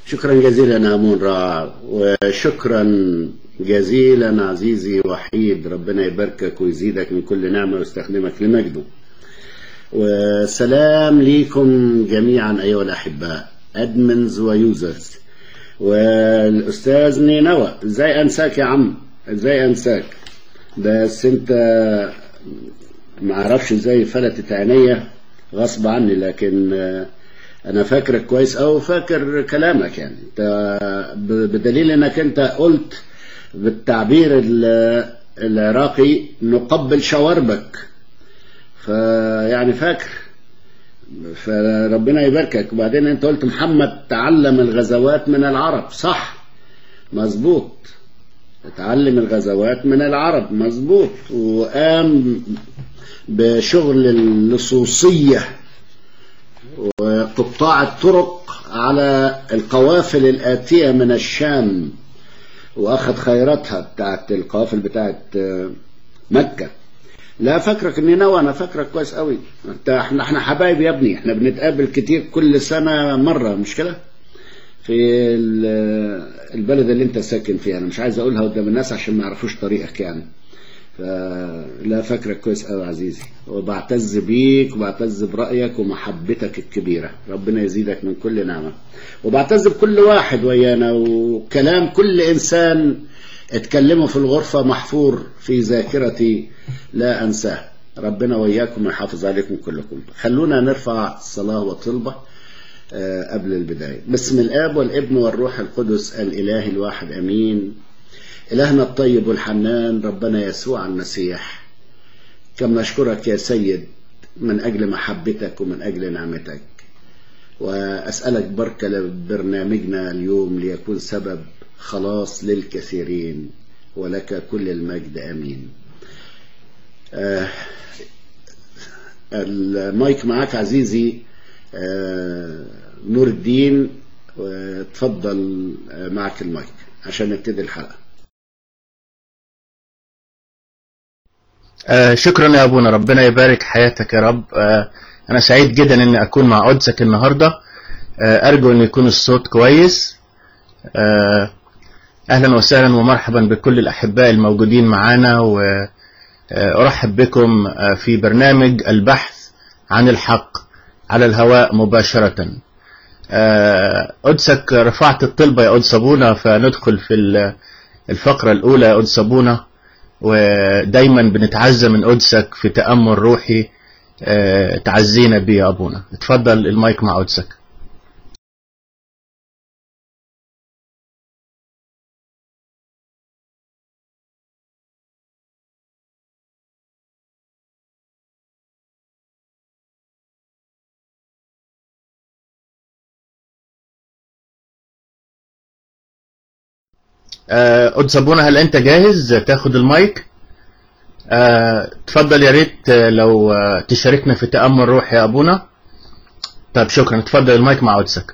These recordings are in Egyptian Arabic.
شكرا جزيلا أمون را وشكرا جزيلا عزيزي وحيد ربنا يباركك ويزيدك من كل نعمة ويستخدمك لمجده وسلام ليكم جميعا أيها الأحباء أدمنز ويوزرز والأستاذ نينوى ازاي أنساك يا عم ازاي أنساك بس أنت ما اعرفش ازاي فلتت عينيا غصب عني لكن انا فاكرك كويس او فاكر كلامك يعني انت بدليل انك انت قلت بالتعبير العراقي نقبل شواربك فيعني فاكر فربنا يباركك وبعدين انت قلت محمد تعلم الغزوات من العرب صح مظبوط تعلم الغزوات من العرب مظبوط وقام بشغل اللصوصية وقطاع الطرق على القوافل الآتية من الشام وأخذ خيراتها بتاعت القوافل بتاعت مكة لا فاكرك اني نوى انا فاكرك كويس قوي انت احنا احنا حبايب يا ابني احنا بنتقابل كتير كل سنه مره مش كده في البلد اللي انت ساكن فيها انا مش عايز اقولها قدام الناس عشان ما يعرفوش طريقك يعني فلا فاكرك كويس قوي عزيزي وبعتز بيك وبعتز برأيك ومحبتك الكبيرة ربنا يزيدك من كل نعمة وبعتز بكل واحد ويانا وكلام كل إنسان اتكلمه في الغرفة محفور في ذاكرتي لا أنساه ربنا وياكم ويحافظ عليكم كلكم خلونا نرفع صلاة وطلبة قبل البداية بسم الآب والابن والروح القدس الإله الواحد أمين إلهنا الطيب والحنان ربنا يسوع المسيح كم نشكرك يا سيد من أجل محبتك ومن أجل نعمتك وأسألك بركة لبرنامجنا اليوم ليكون سبب خلاص للكثيرين ولك كل المجد أمين آه المايك معاك عزيزي آه نور الدين وتفضل معك المايك عشان نبتدي الحلقه آه شكرا يا ابونا ربنا يبارك حياتك يا رب آه انا سعيد جدا اني اكون مع قدسك النهارده آه ارجو ان يكون الصوت كويس آه اهلا وسهلا ومرحبا بكل الاحباء الموجودين معانا وارحب بكم في برنامج البحث عن الحق على الهواء مباشرة قدسك رفعت الطلبة يا قدس ابونا فندخل في الفقرة الاولى يا قدس ابونا ودايما بنتعزى من قدسك في تأمل روحي تعزينا بيه يا أبونا اتفضل المايك مع قدسك قدس ابونا هل انت جاهز تاخد المايك أه تفضل يا ريت لو تشاركنا في تامل روح يا ابونا طيب شكرا تفضل المايك مع قدسك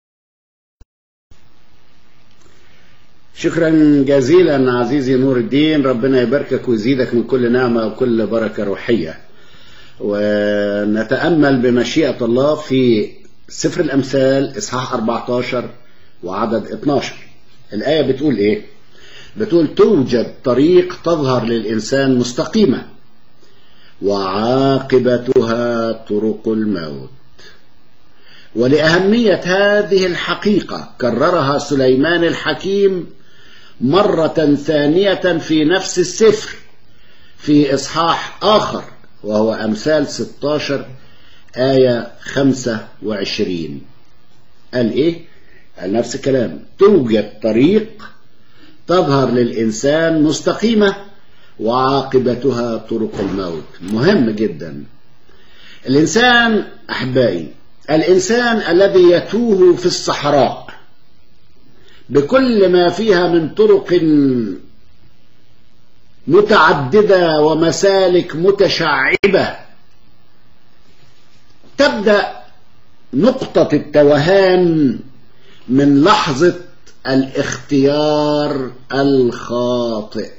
شكرا جزيلا عزيزي نور الدين ربنا يباركك ويزيدك من كل نعمة وكل بركة روحية ونتأمل بمشيئة الله في سفر الأمثال إصحاح 14 وعدد 12 الآية بتقول إيه؟ بتقول توجد طريق تظهر للإنسان مستقيمة وعاقبتها طرق الموت ولأهمية هذه الحقيقة كررها سليمان الحكيم مرة ثانية في نفس السفر في إصحاح آخر وهو أمثال 16 آية 25 قال إيه؟ قال نفس الكلام توجد طريق تظهر للإنسان مستقيمة وعاقبتها طرق الموت مهم جدا الإنسان أحبائي الإنسان الذي يتوه في الصحراء بكل ما فيها من طرق متعددة ومسالك متشعبة تبدأ نقطة التوهان من لحظة الاختيار الخاطئ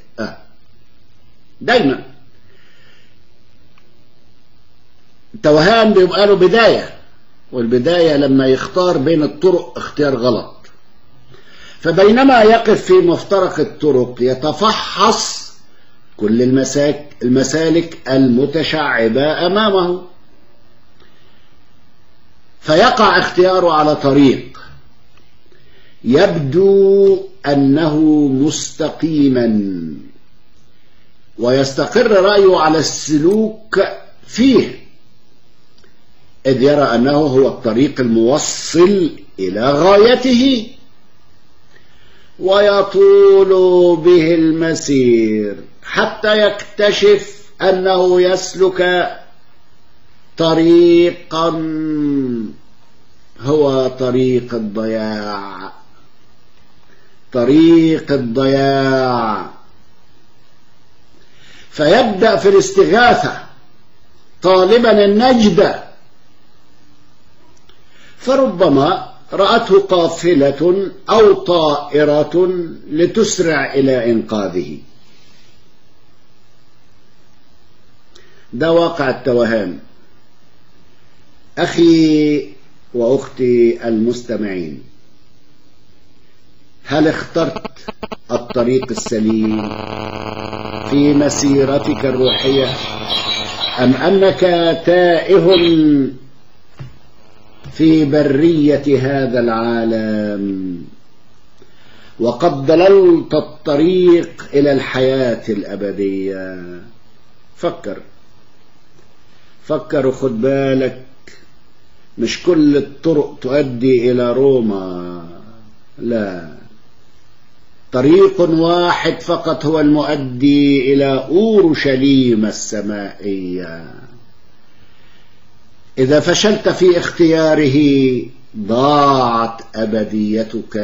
دايما التوهان بيبقى له بداية والبداية لما يختار بين الطرق اختيار غلط فبينما يقف في مفترق الطرق يتفحص كل المساك المسالك المتشعبة أمامه فيقع اختياره على طريق يبدو أنه مستقيما ويستقر رأيه على السلوك فيه إذ يرى أنه هو الطريق الموصل إلى غايته ويطول به المسير حتى يكتشف أنه يسلك طريقا هو طريق الضياع طريق الضياع فيبدأ في الاستغاثة طالبا النجدة فربما رأته قافلة أو طائرة لتسرع إلى إنقاذه ده واقع التوهان أخي وأختي المستمعين هل اخترت الطريق السليم في مسيرتك الروحية أم أنك تائه في برية هذا العالم وقد ضللت الطريق إلى الحياة الأبدية فكر فكر وخد بالك مش كل الطرق تؤدي إلى روما لا طريق واحد فقط هو المؤدي إلى أورشليم السمائية إذا فشلت في اختياره ضاعت أبديتك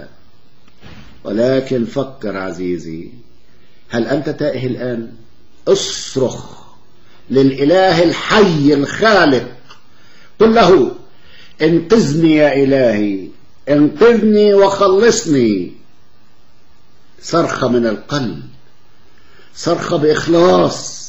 ولكن فكر عزيزي هل أنت تائه الآن اصرخ للإله الحي الخالق قل له انقذني يا إلهي انقذني وخلصني صرخة من القلب صرخة بإخلاص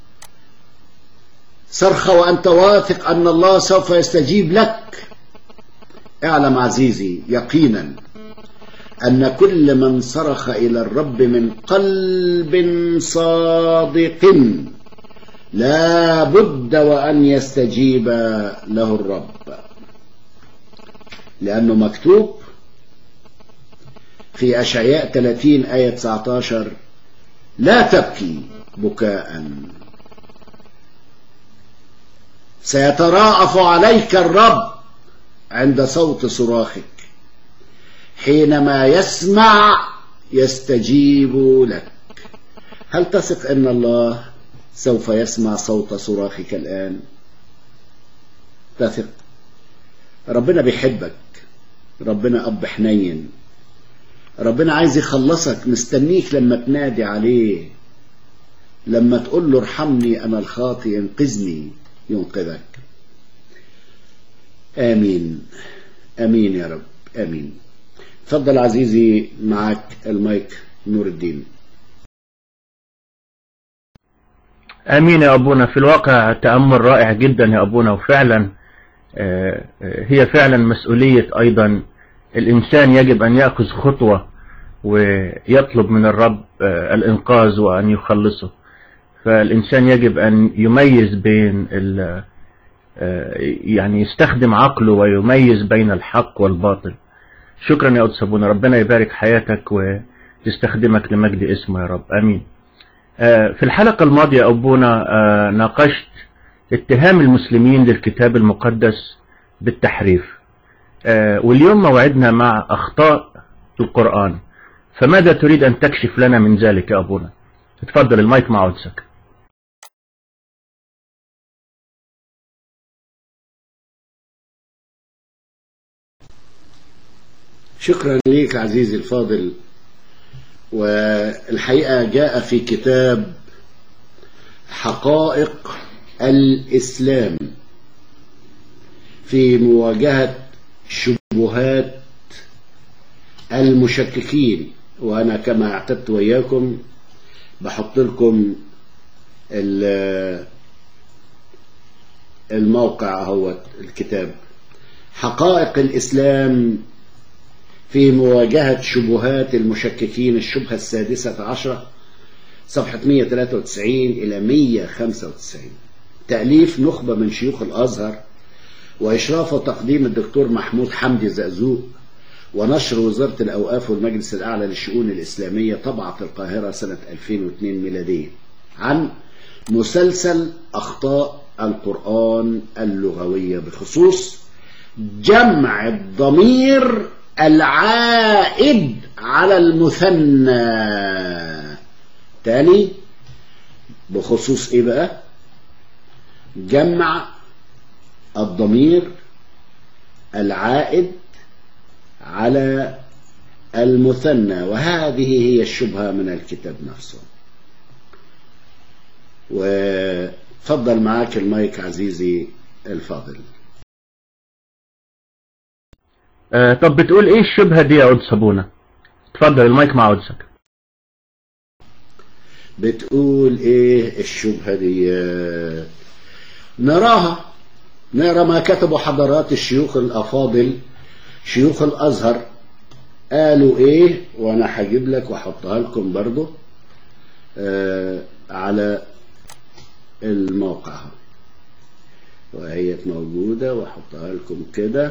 صرخة وأنت واثق أن الله سوف يستجيب لك اعلم عزيزي يقينا أن كل من صرخ إلى الرب من قلب صادق لا بد وأن يستجيب له الرب لأنه مكتوب في أشعياء 30 آية 19 لا تبكي بكاء سيتراءف عليك الرب عند صوت صراخك حينما يسمع يستجيب لك هل تثق ان الله سوف يسمع صوت صراخك الان تثق ربنا بيحبك ربنا اب حنين ربنا عايز يخلصك مستنيك لما تنادي عليه لما تقول له ارحمني انا الخاطي انقذني ينقذك امين امين يا رب امين تفضل عزيزي معك المايك نور الدين امين يا ابونا في الواقع تامل رائع جدا يا ابونا وفعلا هي فعلا مسؤوليه ايضا الانسان يجب ان ياخذ خطوه ويطلب من الرب الانقاذ وان يخلصه فالإنسان يجب أن يميز بين يعني يستخدم عقله ويميز بين الحق والباطل شكرا يا قدس أبونا ربنا يبارك حياتك ويستخدمك لمجد اسمه يا رب أمين في الحلقة الماضية أبونا ناقشت اتهام المسلمين للكتاب المقدس بالتحريف واليوم موعدنا مع أخطاء القرآن فماذا تريد أن تكشف لنا من ذلك يا أبونا اتفضل المايك مع قدسك شكرا ليك عزيزي الفاضل والحقيقة جاء في كتاب حقائق الإسلام في مواجهة شبهات المشككين وأنا كما اعتدت وإياكم بحط لكم الموقع هو الكتاب حقائق الإسلام في مواجهة شبهات المشككين الشبهة السادسة عشرة صفحة 193 إلى 195 تأليف نخبة من شيوخ الأزهر وإشراف وتقديم الدكتور محمود حمدي زقزوق ونشر وزارة الأوقاف والمجلس الأعلى للشؤون الإسلامية طبعة القاهرة سنة 2002 ميلادية عن مسلسل أخطاء القرآن اللغوية بخصوص جمع الضمير العائد على المثنى تاني بخصوص ايه بقى جمع الضمير العائد على المثنى وهذه هي الشبهة من الكتاب نفسه وفضل معاك المايك عزيزي الفاضل آه طب بتقول ايه الشبهة دي يا قدس ابونا اتفضل المايك مع قدسك بتقول ايه الشبهة دي نراها نقرا ما كتبوا حضرات الشيوخ الافاضل شيوخ الازهر قالوا ايه وانا هجيب لك واحطها لكم برضو آه على الموقع وهي موجودة واحطها لكم كده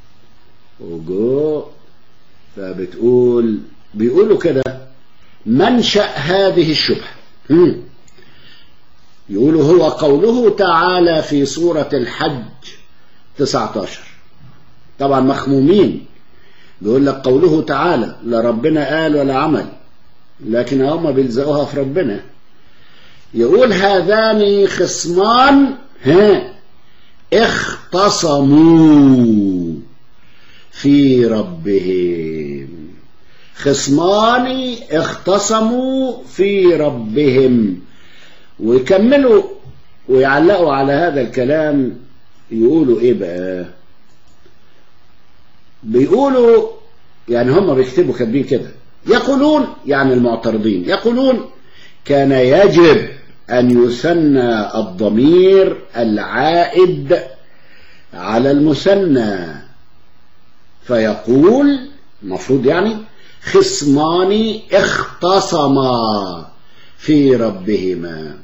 وجو فبتقول بيقولوا كده منشأ هذه الشبهة مم. يقولوا هو قوله تعالى في سورة الحج 19 طبعا مخمومين بيقول لك قوله تعالى لا ربنا قال ولا عمل لكن هم بيلزقوها في ربنا يقول هذان خصمان ها اختصموا في ربهم خصمان اختصموا في ربهم ويكملوا ويعلقوا على هذا الكلام يقولوا ايه بقى بيقولوا يعني هم بيكتبوا كاتبين كده يقولون يعني المعترضين يقولون كان يجب أن يثنى الضمير العائد على المثنى فيقول المفروض يعني خصمان اختصما في ربهما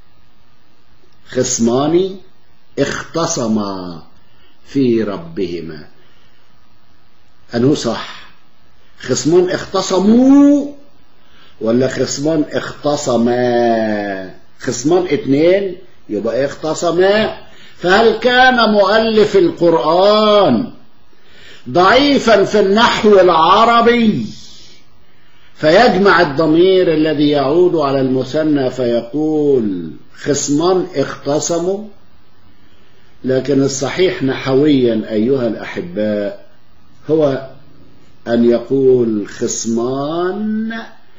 خصمان اختصما في ربهما أنه صح خصمان اختصموا ولا خصمان اختصما خصمان اتنين يبقى اختصما فهل كان مؤلف القرآن ضعيفا في النحو العربي فيجمع الضمير الذي يعود على المثنى فيقول خصمان اختصموا لكن الصحيح نحويا أيها الأحباء هو أن يقول خصمان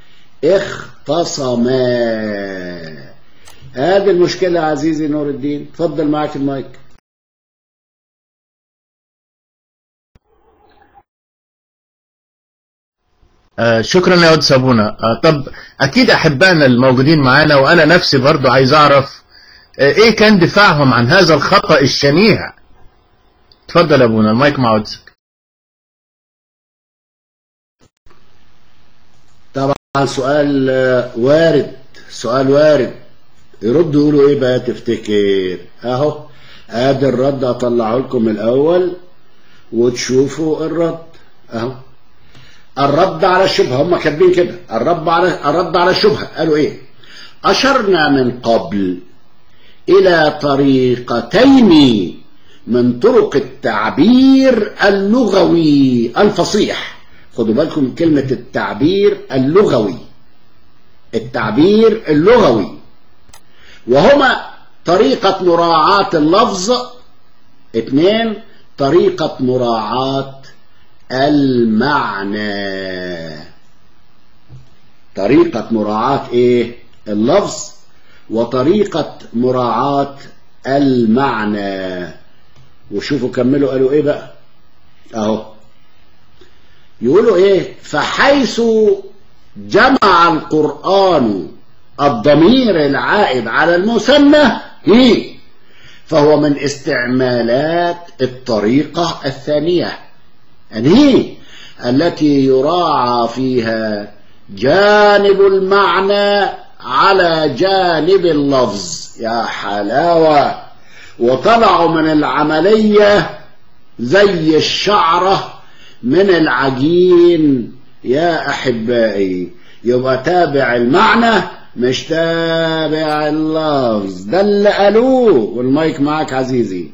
اختصما هذه المشكلة عزيزي نور الدين تفضل معك المايك آه شكرا يا قدس ابونا آه طب اكيد احبائنا الموجودين معانا وانا نفسي برضو عايز اعرف آه ايه كان دفاعهم عن هذا الخطأ الشنيع اتفضل يا ابونا المايك مع قدسك طبعا سؤال وارد سؤال وارد يردوا يقولوا ايه بقى تفتكر اهو ادي الرد اطلعه لكم الاول وتشوفوا الرد اهو الرد على الشبهه هم كاتبين كده الرد على الرد على الشبهه قالوا ايه اشرنا من قبل الى طريقتين من طرق التعبير اللغوي الفصيح خدوا بالكم من كلمة التعبير اللغوي التعبير اللغوي وهما طريقة مراعاة اللفظ اثنين طريقة مراعاة المعنى طريقة مراعاة ايه اللفظ وطريقة مراعاة المعنى وشوفوا كملوا قالوا ايه بقى اهو يقولوا ايه فحيث جمع القرآن الضمير العائد على المثنى إيه؟ فهو من استعمالات الطريقة الثانية يعني التي يراعى فيها جانب المعنى على جانب اللفظ يا حلاوة وطلعوا من العملية زي الشعرة من العجين يا أحبائي يبقى تابع المعنى مش تابع اللفظ ده اللي قالوه والمايك معاك عزيزي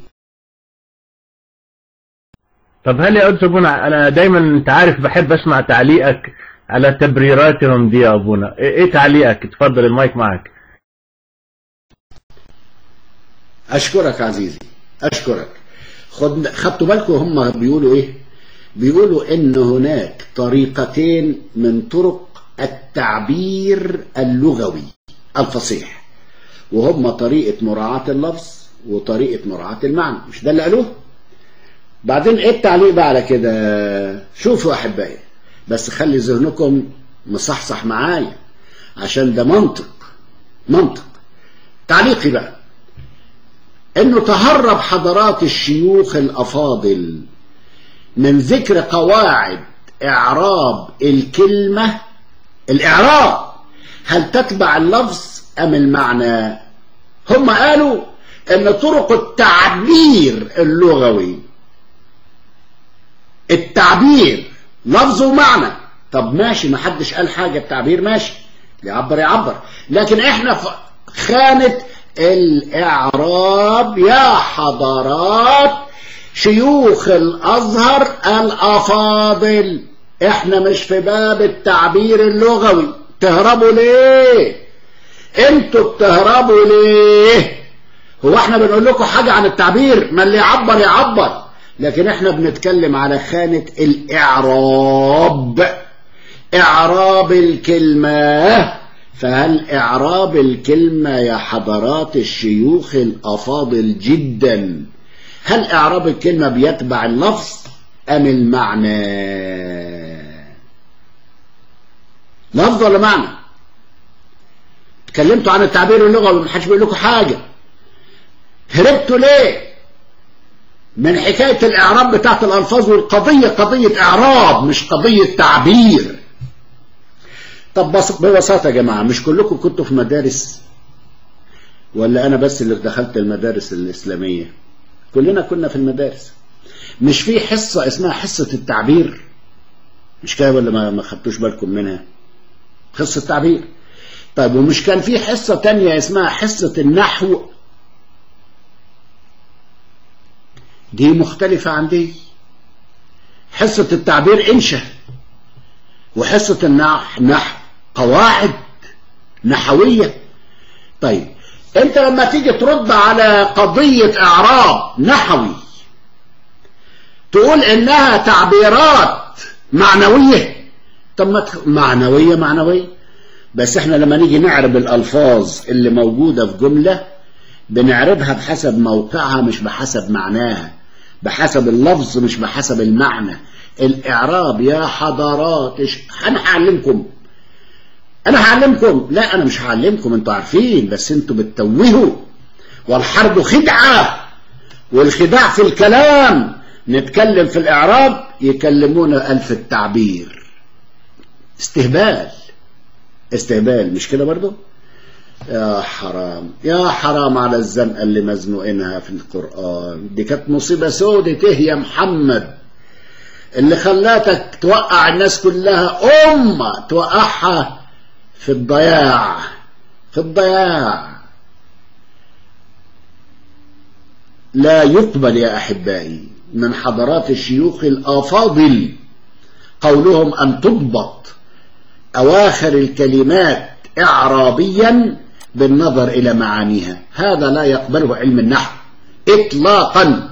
طب هل يا أستاذ أبونا أنا دايما أنت عارف بحب أسمع تعليقك على تبريراتهم دي يا أبونا إيه إيه تعليقك اتفضل المايك معاك أشكرك عزيزي أشكرك خد خدتوا بالكم هم بيقولوا إيه بيقولوا إن هناك طريقتين من طرق التعبير اللغوي الفصيح وهم طريقة مراعاة اللفظ وطريقة مراعاة المعنى مش ده اللي قالوه بعدين ايه التعليق بقى على كده شوفوا احبائي بس خلي ذهنكم مصحصح معايا عشان ده منطق منطق تعليقي بقى انه تهرب حضرات الشيوخ الافاضل من ذكر قواعد اعراب الكلمه الاعراب هل تتبع اللفظ ام المعنى هم قالوا ان طرق التعبير اللغوي التعبير لفظ ومعنى طب ماشي ما حدش قال حاجه التعبير ماشي يعبر يعبر لكن احنا في خانه الاعراب يا حضرات شيوخ الازهر الافاضل احنا مش في باب التعبير اللغوي تهربوا ليه انتوا بتهربوا ليه هو احنا بنقول لكم حاجة عن التعبير ما اللي يعبر يعبر لكن احنا بنتكلم على خانة الاعراب اعراب الكلمة فهل اعراب الكلمة يا حضرات الشيوخ الافاضل جدا هل اعراب الكلمة بيتبع اللفظ ام المعنى لفظ ولا معنى اتكلمتوا عن التعبير اللغوي ما حدش بيقول لكم حاجه هربتوا ليه من حكايه الاعراب بتاعت الالفاظ والقضيه قضيه اعراب مش قضيه تعبير طب ببساطه يا جماعه مش كلكم كنتوا في مدارس ولا انا بس اللي دخلت المدارس الاسلاميه كلنا كنا في المدارس مش في حصه اسمها حصه التعبير مش كده ولا ما ما خدتوش بالكم منها حصه التعبير طيب ومش كان في حصه تانية اسمها حصه النحو دي مختلفة عن دي حصة التعبير انشا وحصة النحو نحو قواعد نحوية طيب انت لما تيجي ترد على قضية اعراب نحوي تقول انها تعبيرات معنوية طب ما معنوية معنوية بس احنا لما نيجي نعرب الالفاظ اللي موجودة في جملة بنعربها بحسب موقعها مش بحسب معناها بحسب اللفظ مش بحسب المعنى الاعراب يا حضرات انا هعلمكم انا هعلمكم لا انا مش هعلمكم انتوا عارفين بس انتوا بتتوهوا والحرب خدعة والخداع في الكلام نتكلم في الاعراب يكلمونا الف التعبير استهبال استهبال مش كده برضو يا حرام يا حرام على الزنقة اللي مزنوقينها في القرآن دي كانت مصيبة سودة ته يا محمد اللي خلاتك توقع الناس كلها أمة توقعها في الضياع في الضياع لا يقبل يا أحبائي من حضرات الشيوخ الأفاضل قولهم أن تضبط أواخر الكلمات إعرابيا بالنظر إلى معانيها هذا لا يقبله علم النحو إطلاقا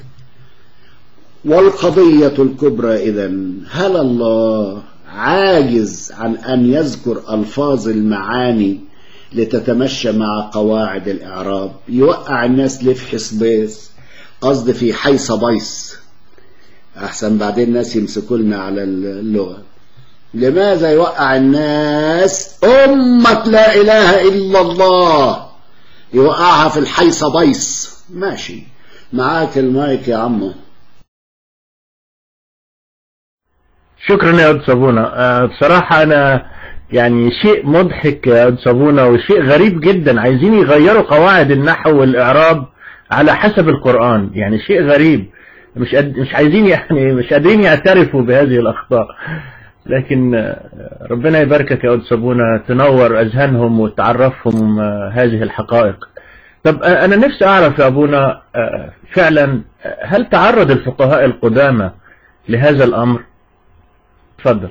والقضية الكبرى إذا هل الله عاجز عن أن يذكر ألفاظ المعاني لتتمشى مع قواعد الإعراب يوقع الناس ليه في حسبيس قصد في حيص بيص أحسن بعدين الناس يمسكوا لنا على اللغة لماذا يوقع الناس أمة لا إله إلا الله يوقعها في الحيص بيص ماشي معاك المايك يا عمو شكرا يا أستاذ صابونة آه، بصراحة أنا يعني شيء مضحك يا أستاذ صابونة وشيء غريب جدا عايزين يغيروا قواعد النحو والإعراب على حسب القرآن يعني شيء غريب مش قد... مش عايزين يعني مش قادرين يعترفوا بهذه الأخطاء لكن آه، ربنا يباركك يا أستاذ صابونة تنور أذهانهم وتعرفهم آه، هذه الحقائق طب آه، أنا نفسي أعرف يا أبونا آه، فعلا آه، هل تعرض الفقهاء القدامى لهذا الأمر؟ اتفضل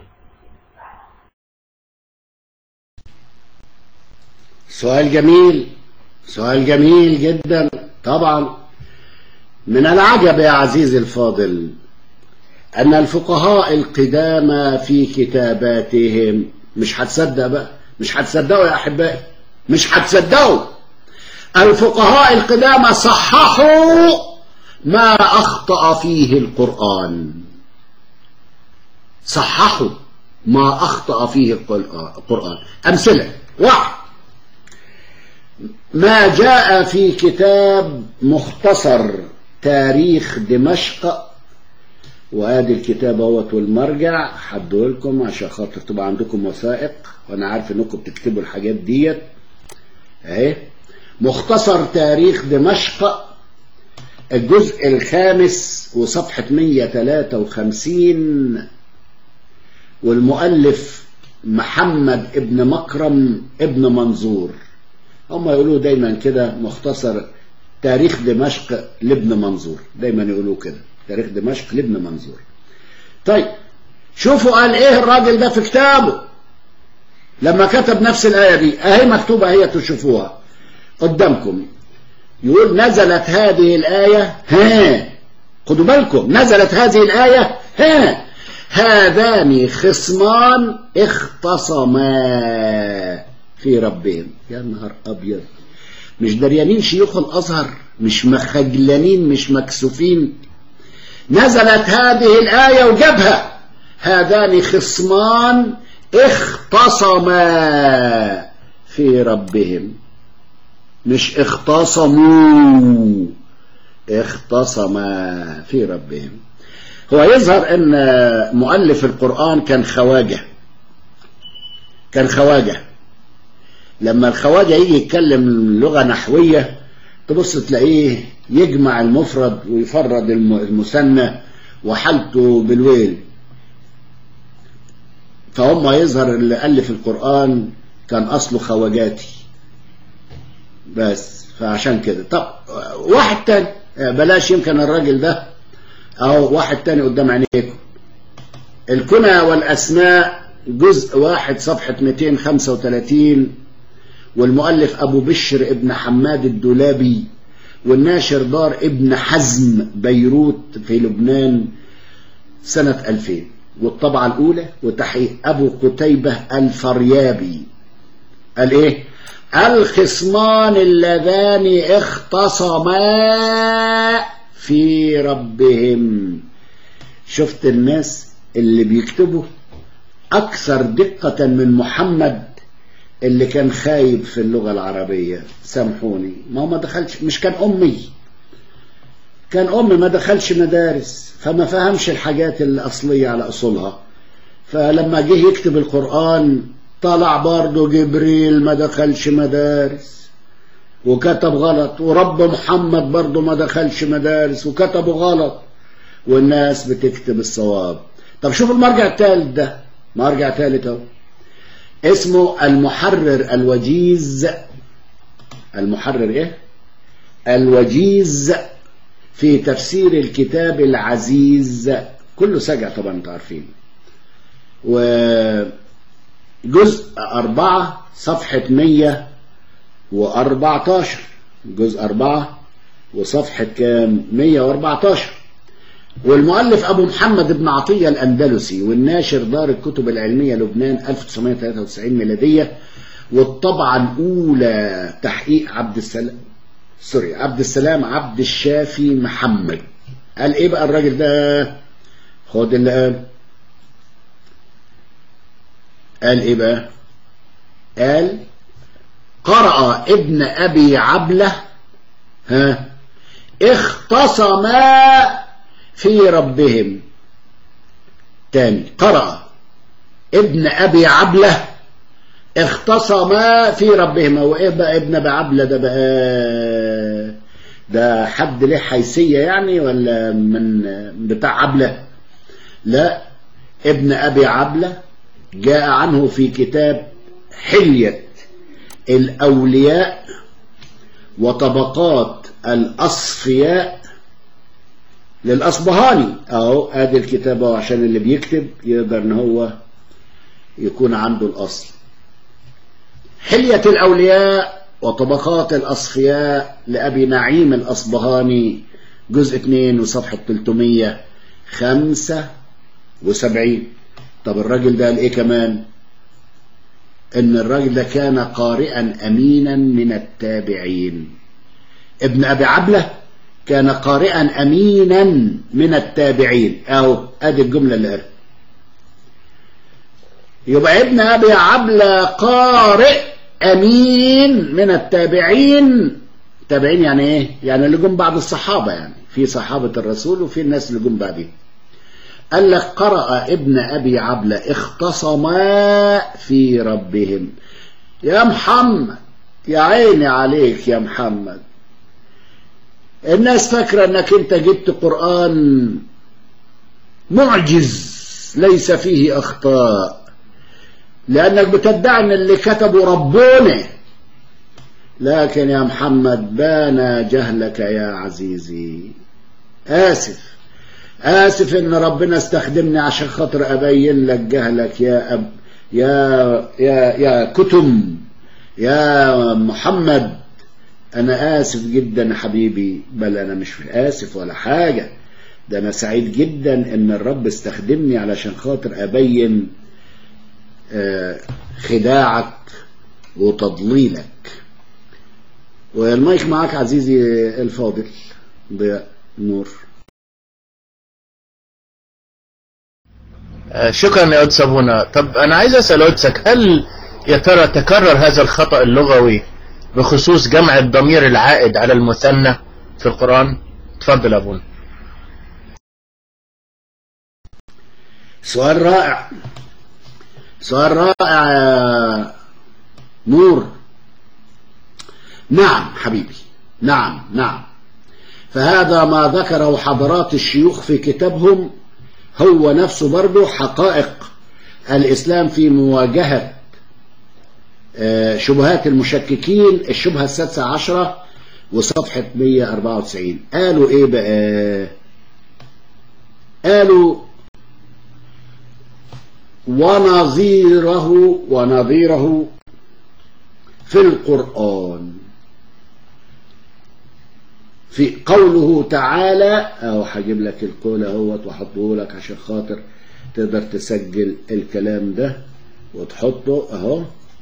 سؤال جميل سؤال جميل جدا طبعا من العجب يا عزيزي الفاضل أن الفقهاء القدامى في كتاباتهم مش هتصدق بقى مش هتصدقوا يا أحبائي مش هتصدقوا الفقهاء القدامى صححوا ما أخطأ فيه القرآن صححوا ما أخطأ فيه القرآن أمثلة واحد ما جاء في كتاب مختصر تاريخ دمشق وادي الكتاب اهوت والمرجع هديه لكم عشان خاطر تبقى عندكم وثائق وانا عارف انكم بتكتبوا الحاجات ديت اهي مختصر تاريخ دمشق الجزء الخامس وصفحة 153 والمؤلف محمد ابن مكرم ابن منظور هم يقولوا دايما كده مختصر تاريخ دمشق لابن منظور دايما يقولوا كده تاريخ دمشق لابن منظور طيب شوفوا قال ايه الراجل ده في كتابه لما كتب نفس الآية دي اهي مكتوبة هي تشوفوها قدامكم يقول نزلت هذه الآية ها خدوا بالكم نزلت هذه الآية ها هذان خصمان اختصما في ربهم يا نهار أبيض مش دريانين شيوخ الأزهر مش مخجلانين مش مكسوفين نزلت هذه الآية وجابها هذان خصمان اختصما في ربهم مش اختصموا اختصما في ربهم هو يظهر ان مؤلف القرآن كان خواجه كان خواجه لما الخواجه يجي يتكلم لغة نحوية تبص تلاقيه يجمع المفرد ويفرد المثنى وحالته بالويل فهم يظهر اللي ألف القرآن كان أصله خواجاتي بس فعشان كده طب واحد تاني بلاش يمكن الراجل ده أو واحد تاني قدام عينيكم الكنى والأسماء جزء واحد صفحة 235 والمؤلف أبو بشر ابن حماد الدولابي والناشر دار ابن حزم بيروت في لبنان سنة 2000 والطبعة الأولى وتحقيق أبو قتيبة الفريابي قال إيه الخصمان اللذان اختصما في ربهم شفت الناس اللي بيكتبوا أكثر دقة من محمد اللي كان خايب في اللغة العربية سامحوني ما هو ما دخلش مش كان أمي كان أمي ما دخلش مدارس فما فهمش الحاجات الأصلية على أصولها فلما جه يكتب القرآن طلع برضه جبريل ما دخلش مدارس وكتب غلط ورب محمد برضه ما دخلش مدارس وكتبوا غلط والناس بتكتب الصواب طب شوف المرجع الثالث ده مرجع ثالث اهو اسمه المحرر الوجيز المحرر ايه الوجيز في تفسير الكتاب العزيز كله سجع طبعا انتوا عارفين وجزء أربعة صفحة مية وأربعتاشر جزء أربعة وصفحة كام مية وأربعتاشر والمؤلف أبو محمد بن عطية الأندلسي والناشر دار الكتب العلمية لبنان 1993 ميلادية والطبعة الأولى تحقيق عبد السلام سوري عبد السلام عبد الشافي محمد قال إيه بقى الراجل ده خد اللي قال قال إيه بقى قال قرأ ابن أبي عبلة ها اختصما في ربهم تاني قرأ ابن أبي عبلة اختصما في ربهما وإيه بقى ابن أبي عبلة ده بقى ده حد له حيثية يعني ولا من بتاع عبلة لا ابن أبي عبلة جاء عنه في كتاب حلية الأولياء وطبقات الأصفياء للأصبهاني أهو ادي الكتاب أهو عشان اللي بيكتب يقدر ان هو يكون عنده الأصل حلية الأولياء وطبقات الأصفياء لأبي نعيم الأصبهاني جزء 2 وصفحة 375 طب الراجل ده قال إيه كمان إن الراجل ده كان قارئا أمينا من التابعين ابن أبي عبلة كان قارئا أمينا من التابعين أو أدي الجملة اللي قالها يبقى ابن أبي عبلة قارئ أمين من التابعين تابعين يعني إيه؟ يعني اللي جم بعد الصحابة يعني في صحابة الرسول وفي الناس اللي جم بعدين قال لك قرأ ابن أبي عبلة اختصما في ربهم يا محمد يا عيني عليك يا محمد الناس فاكرة انك انت جبت قرآن معجز ليس فيه اخطاء لانك بتدعي ان اللي كتبه ربنا لكن يا محمد بان جهلك يا عزيزي اسف اسف ان ربنا استخدمني عشان خاطر ابين لك جهلك يا أب يا يا يا كتم يا محمد انا اسف جدا يا حبيبي بل انا مش اسف ولا حاجة ده انا سعيد جدا ان الرب استخدمني علشان خاطر ابين خداعك وتضليلك والمايك معاك عزيزي الفاضل ضياء نور شكرا يا قدس ابونا طب انا عايز اسال قدسك هل يا ترى تكرر هذا الخطا اللغوي بخصوص جمع الضمير العائد على المثنى في القران اتفضل يا ابونا سؤال رائع سؤال رائع يا نور نعم حبيبي نعم نعم فهذا ما ذكره حضرات الشيوخ في كتابهم هو نفسه برضه حقائق الإسلام في مواجهة شبهات المشككين الشبهة السادسة عشرة وصفحة 194 قالوا ايه بقى قالوا ونظيره ونظيره في القرآن في قوله تعالى اهو هجيب لك القول اهوت واحطه لك عشان خاطر تقدر تسجل الكلام ده وتحطه اهو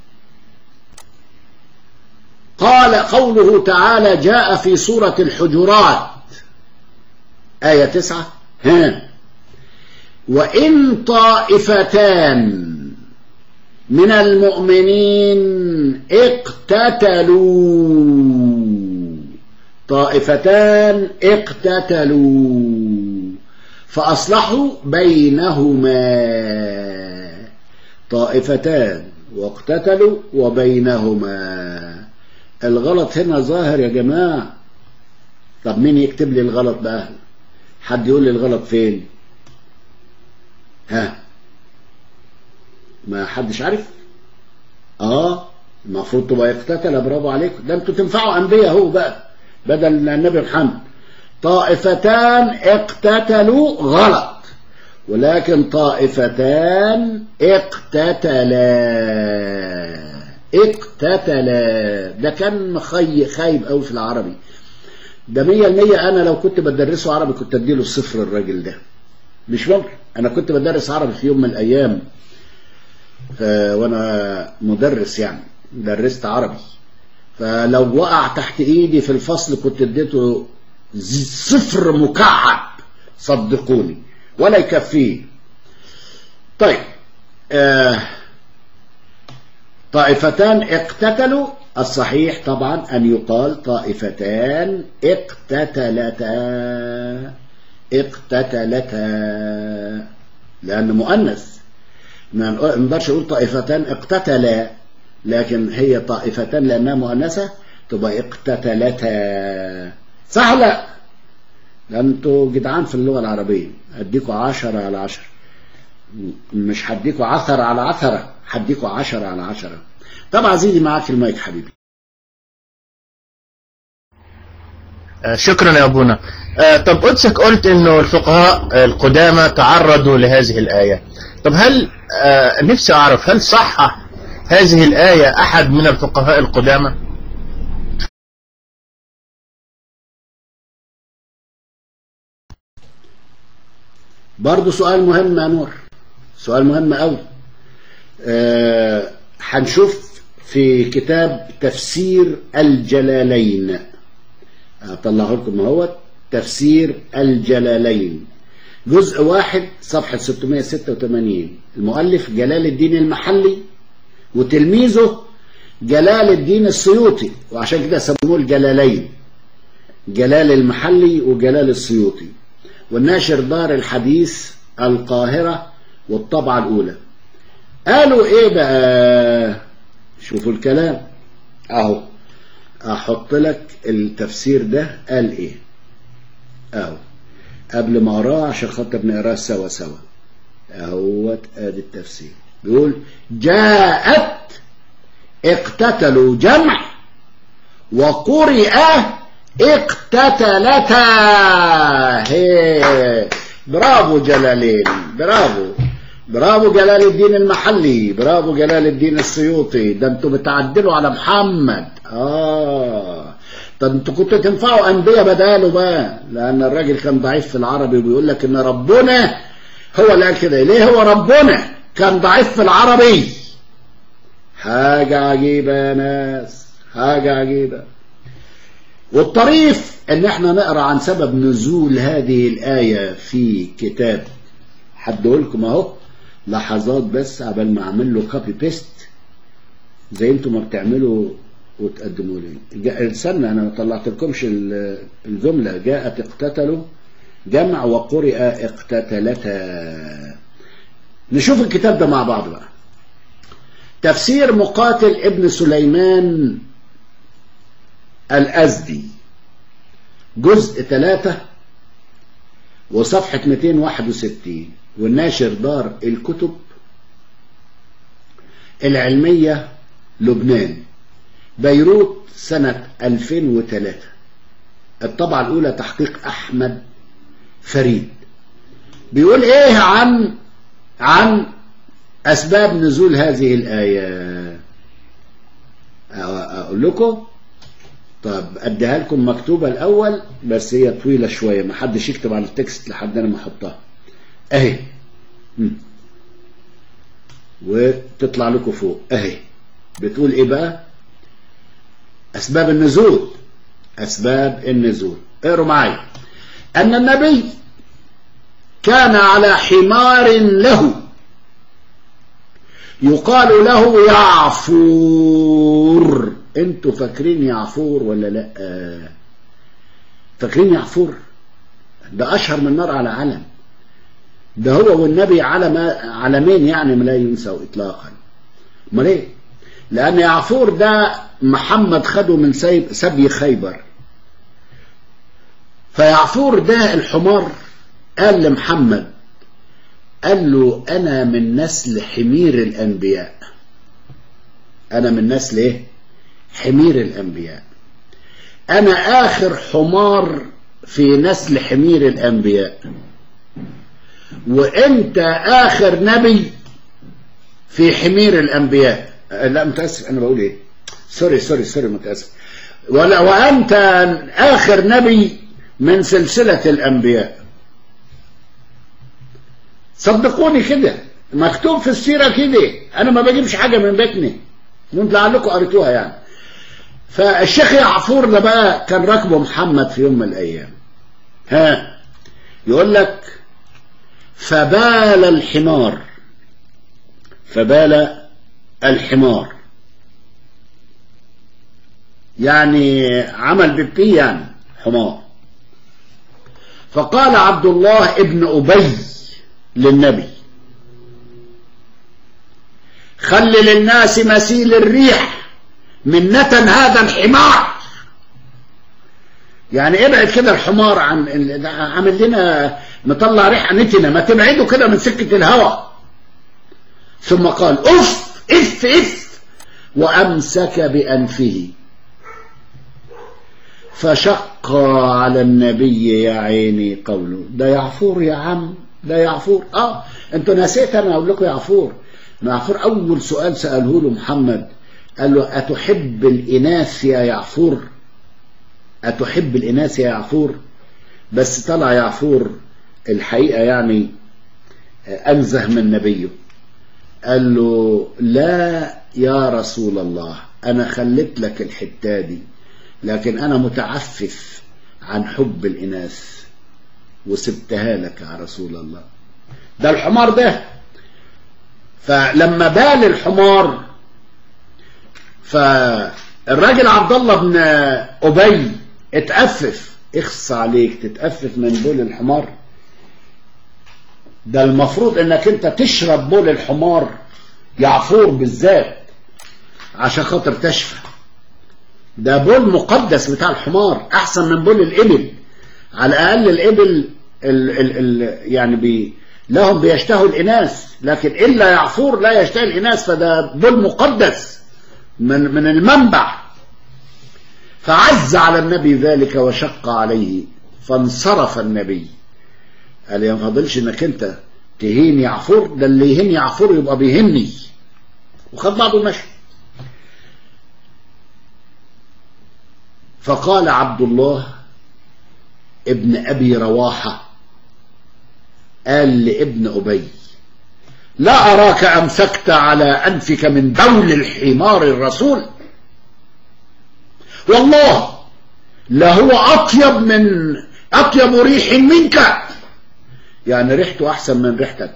قال قوله تعالى جاء في سورة الحجرات آية تسعة ها وإن طائفتان من المؤمنين اقتتلوا طائفتان اقتتلوا فأصلحوا بينهما طائفتان واقتتلوا وبينهما الغلط هنا ظاهر يا جماعة طب مين يكتب لي الغلط بقى حد يقول لي الغلط فين ها ما حدش عارف اه المفروض تبقى يقتتل برافو عليكم ده انتوا تنفعوا انبياء اهو بقى بدل النبي محمد طائفتان اقتتلوا غلط ولكن طائفتان اقتتلا اقتتلا ده كان خي خايب قوي في العربي ده مية المية انا لو كنت بدرسه عربي كنت اديله الصفر الراجل ده مش ممكن انا كنت بدرس عربي في يوم من الايام وانا مدرس يعني درست عربي فلو وقع تحت ايدي في الفصل كنت اديته صفر مكعب صدقوني ولا يكفيه طيب آه طائفتان اقتتلوا الصحيح طبعا ان يقال طائفتان اقتتلتا اقتتلتا لأن مؤنث ما نقدرش نقول طائفتان اقتتلا لكن هي طائفتان لأنها مؤنثة تبقى اقتتلتا صح لا ده انتوا جدعان في اللغة العربية هديكوا عشرة على عشرة مش هديكوا عثرة على عثرة هديكوا عشرة على عشرة طب عزيزي معاك المايك حبيبي آه، شكرا يا ابونا آه، طب قدسك قلت انه الفقهاء القدامى تعرضوا لهذه الآية طب هل آه، نفسي اعرف هل صحح هذه الآية احد من الفقهاء القدامى برضه سؤال مهم يا نور سؤال مهم قوي أه هنشوف في كتاب تفسير الجلالين هطلعه لكم اهوت تفسير الجلالين جزء واحد صفحة 686 المؤلف جلال الدين المحلي وتلميذه جلال الدين السيوطي وعشان كده سموه الجلالين جلال المحلي وجلال السيوطي والناشر دار الحديث القاهرة والطبعة الأولى قالوا إيه بقى شوفوا الكلام أهو أحط لك التفسير ده قال إيه أهو قبل ما أقراه عشان خاطر نقراه سوا سوا أهوت آدي التفسير بيقول جاءت اقتتلوا جمع وقرئ اقتتلتا هي برافو جلالين برافو برافو جلال الدين المحلي برافو جلال الدين السيوطي ده انتوا بتعدلوا على محمد اه طب انتوا كنتوا تنفعوا انبياء بداله بقى لان الراجل كان ضعيف في العربي وبيقول لك ان ربنا هو اللي قال كده ليه هو ربنا كان ضعيف في العربي حاجة عجيبة يا ناس حاجة عجيبة والطريف ان احنا نقرا عن سبب نزول هذه الآية في كتاب هديهولكم اهو لحظات بس قبل ما اعمل له كوبي بيست زي انتم ما بتعملوا وتقدموا لي استنى انا ما طلعت لكمش الجملة جاءت اقتتلوا جمع وقرئ اقتتلتا نشوف الكتاب ده مع بعض بقى تفسير مقاتل ابن سليمان الأزدي جزء ثلاثة وصفحة 261 والناشر دار الكتب العلمية لبنان بيروت سنة 2003 الطبعة الأولى تحقيق أحمد فريد بيقول إيه عن عن أسباب نزول هذه الآية أقول لكم طب أديها لكم مكتوبة الأول بس هي طويلة شوية ما حدش يكتب على التكست لحد أنا ما أحطها أهي وتطلع لكم فوق أهي بتقول إيه بقى أسباب النزول أسباب النزول اقروا معايا أن النبي كان على حمار له يقال له يعفور انتوا فاكرين يعفور ولا لا فاكرين يعفور ده اشهر من نار على علم ده هو والنبي علم علمين يعني لا ينسوا اطلاقا امال ايه لان يعفور ده محمد خده من سبي خيبر فيعفور ده الحمار قال لمحمد قال له أنا من نسل حمير الأنبياء أنا من نسل إيه؟ حمير الأنبياء أنا آخر حمار في نسل حمير الأنبياء وأنت آخر نبي في حمير الأنبياء لا متأسف أنا بقول إيه سوري سوري سوري متأسف ولا وأنت آخر نبي من سلسلة الأنبياء صدقوني كده مكتوب في السيرة كده أنا ما بجيبش حاجة من بيتنا وانت لعلكم قريتوها يعني فالشيخ يعفور ده بقى كان راكبه محمد في يوم من الأيام ها يقول لك فبال الحمار فبال الحمار يعني عمل بيبي يعني حمار فقال عبد الله ابن أبي للنبي خلي للناس مثيل الريح منة هذا الحمار يعني ابعد كده الحمار عن ال- عامل لنا مطلع ريحه نتنه ما تبعده كده من سكه الهواء ثم قال اف اف اف وامسك بانفه فشق على النبي يا عيني قوله ده يعفور يا عم ده يعفور اه انتوا نسيت انا اقول لكم يعفور ما يعفور اول سؤال ساله له محمد قال له اتحب الاناث يا يعفور أتحب الإناث يا يعفور بس طلع يعفور الحقيقة يعني أنزه من نبيه قال له لا يا رسول الله أنا خليت لك الحتة دي لكن أنا متعفف عن حب الإناث وسبتها لك يا رسول الله ده الحمار ده فلما بال الحمار فالراجل عبد الله بن أبي اتأفف اخص عليك تتأفف من بول الحمار ده المفروض انك انت تشرب بول الحمار يعفور بالذات عشان خاطر تشفى ده بول مقدس بتاع الحمار احسن من بول الابل على الاقل الابل ال ال ال يعني بي لهم بيشتهوا الاناث لكن الا يعفور لا يشتهي الاناث فده بول مقدس من من المنبع فعز على النبي ذلك وشق عليه فانصرف النبي قال يا ما فاضلش انك انت تهين يعفور ده اللي يهين يعفور يبقى بيهني وخد بعضه ومشي فقال عبد الله ابن ابي رواحه قال لابن ابي لا اراك امسكت على انفك من بول الحمار الرسول والله لهو أطيب من أطيب ريح منك يعني ريحته أحسن من ريحتك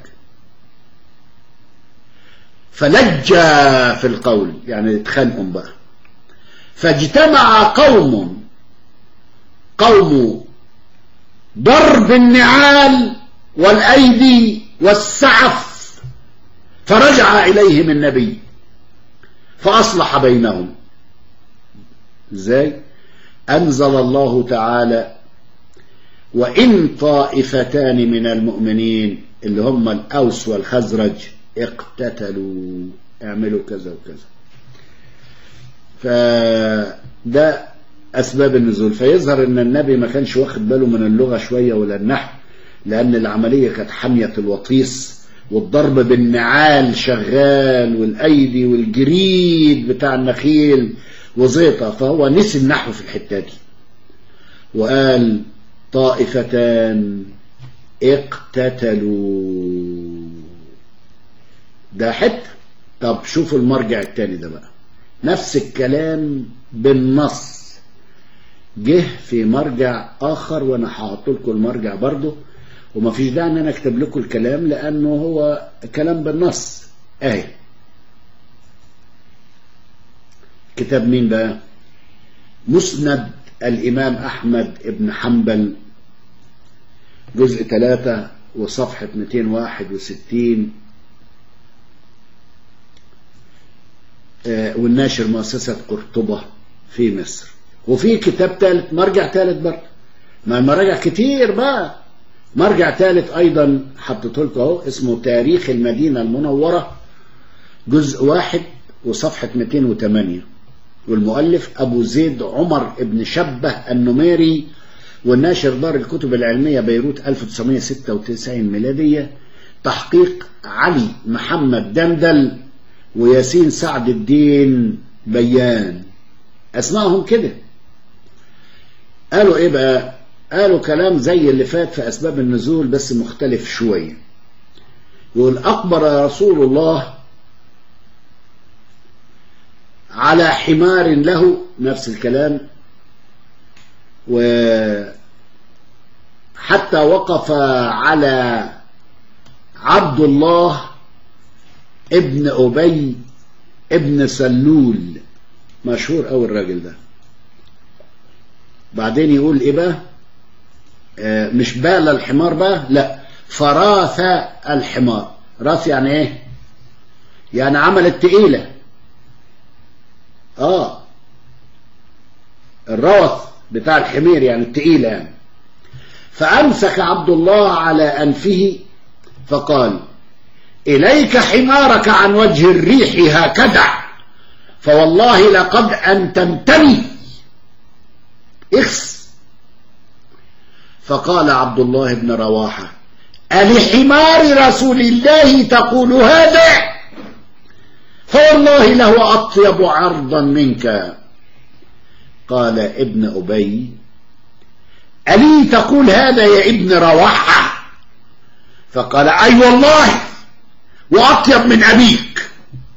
فلجى في القول يعني اتخانقوا بقى فاجتمع قوم قوم ضرب النعال والأيدي والسعف فرجع إليهم النبي فأصلح بينهم ازاي انزل الله تعالى وان طائفتان من المؤمنين اللي هم الاوس والخزرج اقتتلوا اعملوا كذا وكذا فده اسباب النزول فيظهر ان النبي ما كانش واخد باله من اللغه شويه ولا النحو لان العمليه كانت حميه الوطيس والضرب بالنعال شغال والايدي والجريد بتاع النخيل وزيطة فهو نسي النحو في الحتة دي وقال طائفتان اقتتلوا ده حتة طب شوفوا المرجع التاني ده بقى نفس الكلام بالنص جه في مرجع اخر وانا هحط لكم المرجع برضه ومفيش داعي ان انا اكتب لكم الكلام لانه هو كلام بالنص اهي كتاب مين بقى مسند الإمام أحمد بن حنبل جزء 3 وصفحة 261 آه والناشر مؤسسة قرطبة في مصر وفي كتاب ثالث مرجع ثالث برضه ما المراجع كتير بقى مرجع ثالث أيضا حطيته لكم أهو اسمه تاريخ المدينة المنورة جزء واحد وصفحة 208 والمؤلف أبو زيد عمر ابن شبه النميري والناشر دار الكتب العلمية بيروت 1996 ميلادية تحقيق علي محمد دندل وياسين سعد الدين بيان أسمائهم كده قالوا إيه بقى قالوا كلام زي اللي فات في أسباب النزول بس مختلف شوية يقول أقبر رسول الله على حمار له نفس الكلام وحتى وقف على عبد الله ابن أبي ابن سلول مشهور أوي الراجل ده بعدين يقول إيه بقى آه مش بال الحمار بقى لا فراث الحمار راث يعني إيه يعني عملت تقيلة اه الروث بتاع الحمير يعني التقيلة يعني فأمسك عبد الله على أنفه فقال إليك حمارك عن وجه الريح هكذا فوالله لقد أنتمتني اخس فقال عبد الله بن رواحة ألحمار رسول الله تقول هذا فوالله له أطيب عرضا منك قال ابن أبي ألي تقول هذا يا ابن رواحة فقال أي والله وأطيب من أبيك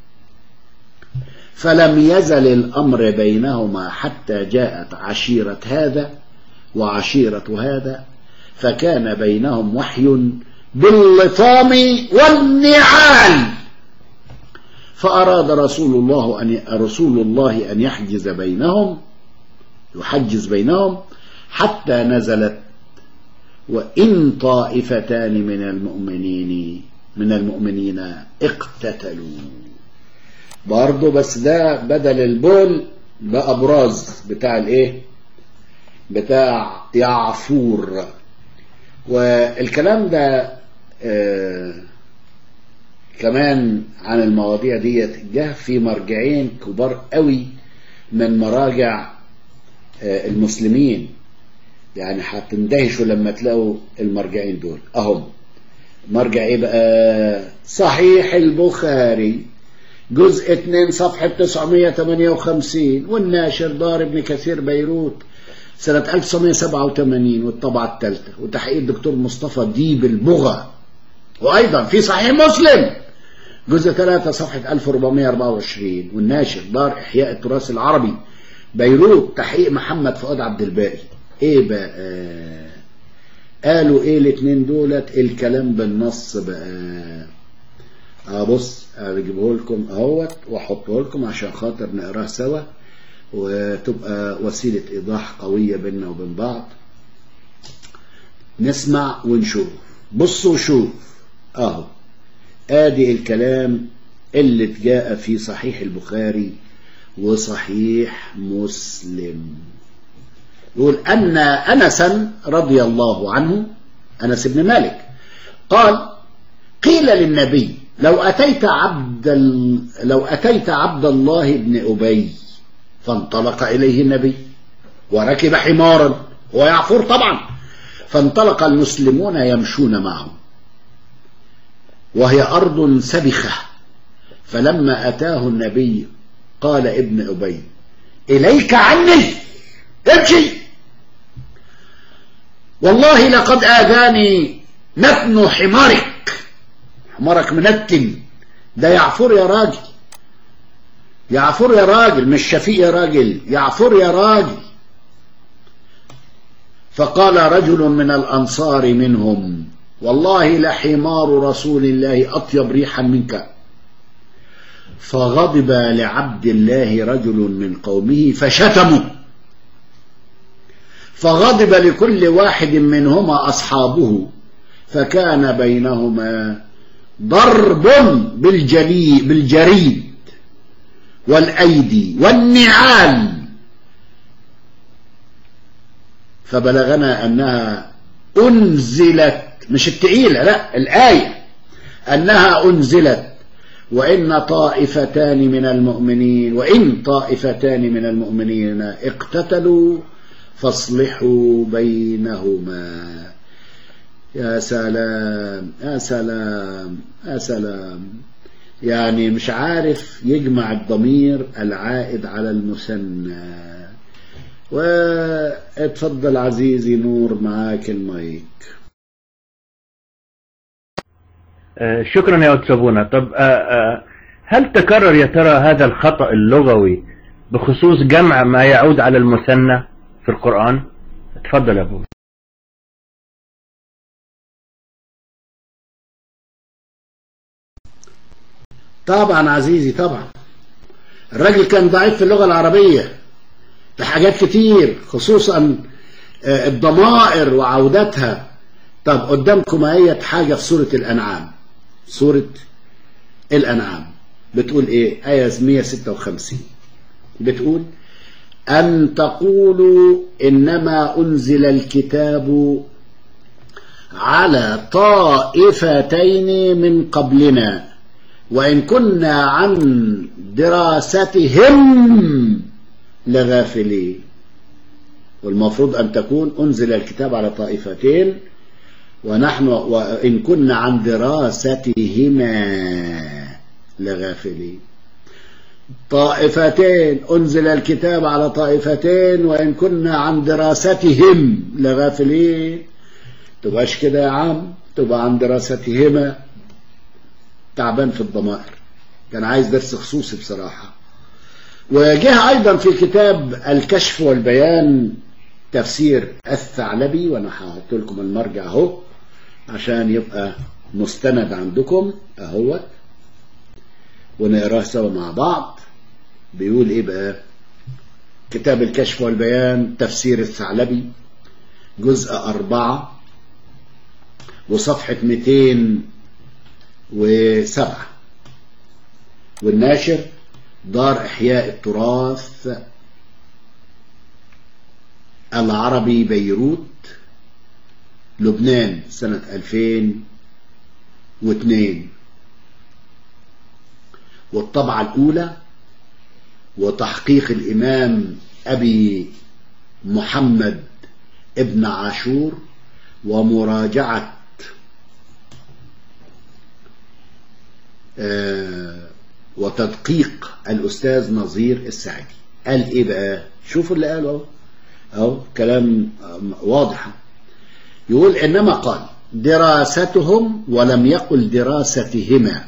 فلم يزل الأمر بينهما حتى جاءت عشيرة هذا وعشيرة هذا فكان بينهم وحي باللطام والنعال فأراد رسول الله أن رسول الله أن يحجز بينهم يحجز بينهم حتى نزلت وإن طائفتان من المؤمنين من المؤمنين اقتتلوا برضه بس ده بدل البول بقى براز بتاع الايه بتاع يعفور والكلام ده آه كمان عن المواضيع ديت جه في مرجعين كبار قوي من مراجع آه المسلمين يعني هتندهشوا لما تلاقوا المرجعين دول اهم مرجع ايه بقى صحيح البخاري جزء 2 صفحة 958 والناشر دار ابن كثير بيروت سنة 1987 والطبعة الثالثة وتحقيق الدكتور مصطفى ديب البغى وأيضا في صحيح مسلم جزء 3 صفحة 1424 والناشر دار إحياء التراث العربي بيروت تحقيق محمد فؤاد عبد الباقي ايه بقى قالوا ايه الاتنين دولت الكلام بالنص بقى ابص اجيبه لكم اهوت واحطه لكم عشان خاطر نقراه سوا وتبقى وسيلة ايضاح قوية بيننا وبين بعض نسمع ونشوف بصوا وشوف اهو ادي الكلام اللي جاء في صحيح البخاري وصحيح مسلم يقول أن أنسا رضي الله عنه أنس بن مالك قال قيل للنبي لو أتيت عبد ال... لو أتيت عبد الله بن أبي فانطلق إليه النبي وركب حمارا هو يعفور طبعا فانطلق المسلمون يمشون معه وهي أرض سبخة فلما أتاه النبي قال ابن أبي إليك عني امشي والله لقد آذاني نتن حمارك حمارك منتن ده يعفر يا راجل يعفر يا راجل مش شفيق يا راجل يعفر يا راجل فقال رجل من الأنصار منهم والله لحمار رسول الله أطيب ريحا منك فغضب لعبد الله رجل من قومه فشتموا فغضب لكل واحد منهما أصحابه فكان بينهما ضرب بالجلي بالجريد والأيدي والنعال فبلغنا أنها أنزلت مش التقيلة لا الآية أنها أنزلت وإن طائفتان من المؤمنين وإن طائفتان من المؤمنين اقتتلوا فاصلحوا بينهما يا سلام يا سلام يا سلام يعني مش عارف يجمع الضمير العائد على المثنى واتفضل عزيزي نور معاك المايك آه، شكرا يا أتسابونا طب آه، آه، هل تكرر يا ترى هذا الخطأ اللغوي بخصوص جمع ما يعود على المثنى في القرآن اتفضل يا أبو طبعا عزيزي طبعا الراجل كان ضعيف في اللغة العربية في حاجات كتير خصوصا الضمائر وعودتها طب قدامكم اهيت حاجة في سورة الأنعام سورة الأنعام بتقول ايه آية 156 بتقول أن تقولوا إنما أنزل الكتاب على طائفتين من قبلنا وإن كنا عن دراستهم لغافلين والمفروض أن تكون أنزل الكتاب على طائفتين ونحن وإن كنا عن دراستهما لغافلين طائفتين أنزل الكتاب على طائفتين وإن كنا عن دراستهم لغافلين تبقاش كده يا عم تبقى عن دراستهما تعبان في الضمائر كان عايز درس خصوصي بصراحة وجه أيضا في كتاب الكشف والبيان تفسير الثعلبي وأنا هحط لكم المرجع أهو عشان يبقى مستند عندكم أهوت ونقراه سوا مع بعض بيقول إيه بقى كتاب الكشف والبيان تفسير الثعلبي جزء أربعة وصفحة 207 والناشر دار إحياء التراث العربي بيروت لبنان سنة 2002 والطبعة الأولى وتحقيق الإمام أبي محمد ابن عاشور ومراجعة آه وتدقيق الأستاذ نظير السعدي قال إيه بقى شوفوا اللي قاله أهو أهو كلام واضح يقول إنما قال دراستهم ولم يقل دراستهما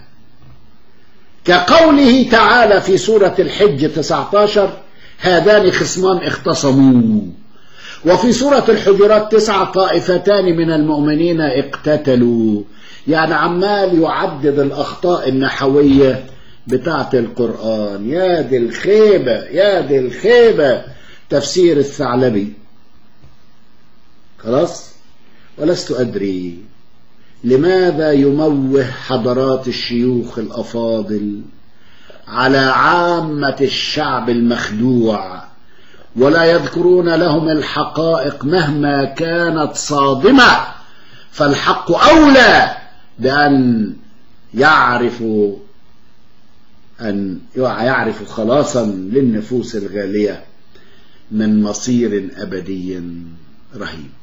كقوله تعالى في سورة الحج 19 هذان خصمان اختصموا وفي سورة الحجرات تسع طائفتان من المؤمنين اقتتلوا يعني عمال يعدد الأخطاء النحوية بتاعة القرآن يا دي الخيبة يا دي الخيبة تفسير الثعلبي خلاص ولست أدري لماذا يموه حضرات الشيوخ الأفاضل على عامة الشعب المخدوع ولا يذكرون لهم الحقائق مهما كانت صادمة فالحق أولى بأن يعرفوا أن يعرفوا خلاصا للنفوس الغالية من مصير أبدي رهيب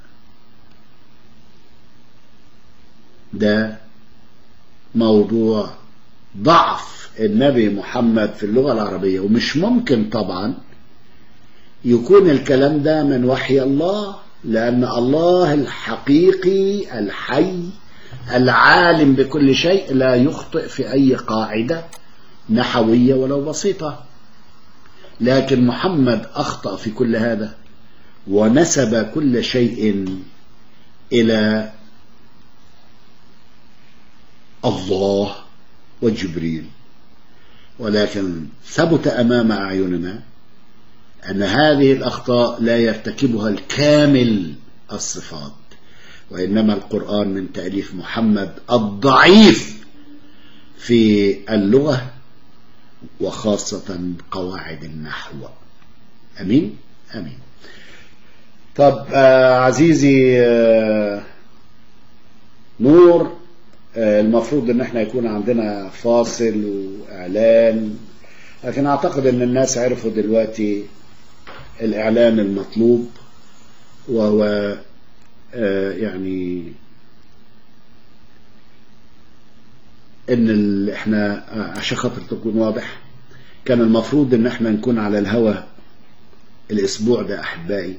ده موضوع ضعف النبي محمد في اللغة العربية ومش ممكن طبعا يكون الكلام ده من وحي الله لأن الله الحقيقي الحي العالم بكل شيء لا يخطئ في أي قاعدة نحوية ولو بسيطة لكن محمد أخطأ في كل هذا ونسب كل شيء إلى الله وجبريل ولكن ثبت أمام أعيننا أن هذه الأخطاء لا يرتكبها الكامل الصفات وإنما القرآن من تأليف محمد الضعيف في اللغة وخاصة قواعد النحو أمين أمين طب آه عزيزي آه نور آه المفروض ان احنا يكون عندنا فاصل واعلان لكن اعتقد ان الناس عرفوا دلوقتي الاعلان المطلوب وهو يعني ان ال... احنا عشان خاطر تكون واضح كان المفروض ان احنا نكون على الهوا الاسبوع ده احبائي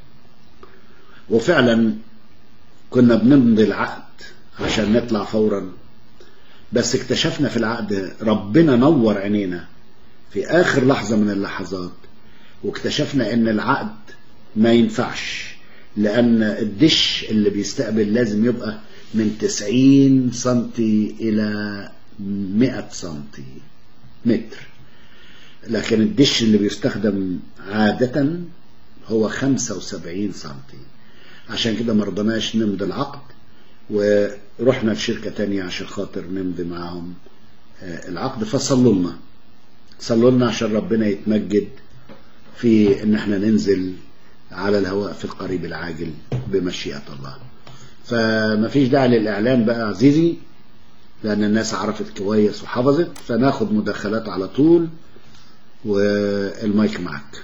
وفعلا كنا بنمضي العقد عشان نطلع فورا بس اكتشفنا في العقد ربنا نور عينينا في اخر لحظة من اللحظات واكتشفنا ان العقد ما ينفعش لان الدش اللي بيستقبل لازم يبقى من 90 سنتي الى 100 سنتي متر لكن الدش اللي بيستخدم عادة هو 75 سنتي عشان كده مرضناش نمضي العقد ورحنا لشركة تانية عشان خاطر نمضي معاهم العقد فصلوا لنا صلوا لنا عشان ربنا يتمجد في ان احنا ننزل على الهواء في القريب العاجل بمشيئة الله فما فيش داعي للإعلان بقى عزيزي لأن الناس عرفت كويس وحفظت فناخد مداخلات على طول والمايك معك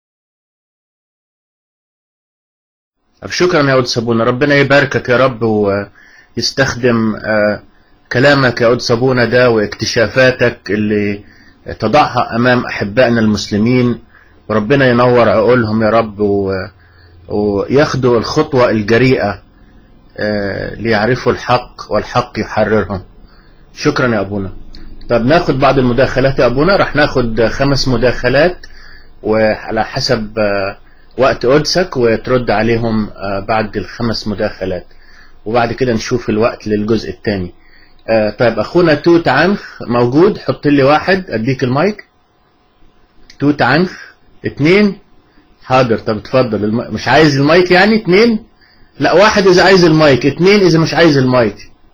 طب شكرا يا ود صابونة ربنا يباركك يا رب ويستخدم آه، كلامك يا ود صابونة ده واكتشافاتك اللي تضعها أمام أحبائنا المسلمين وربنا ينور عقولهم يا رب و... وياخدوا الخطوة الجريئة آه، ليعرفوا الحق والحق يحررهم شكرا يا أبونا طب ناخد بعض المداخلات يا أبونا راح ناخد خمس مداخلات وعلى حسب آه، وقت قدسك وترد عليهم آه، بعد الخمس مداخلات وبعد كده نشوف الوقت للجزء الثاني طيب أخونا توت عنخ موجود حط لي واحد أديك المايك توت عنخ اتنين حاضر طب اتفضل الم... مش عايز المايك يعني اتنين لا واحد اذا عايز المايك اتنين اذا مش عايز المايك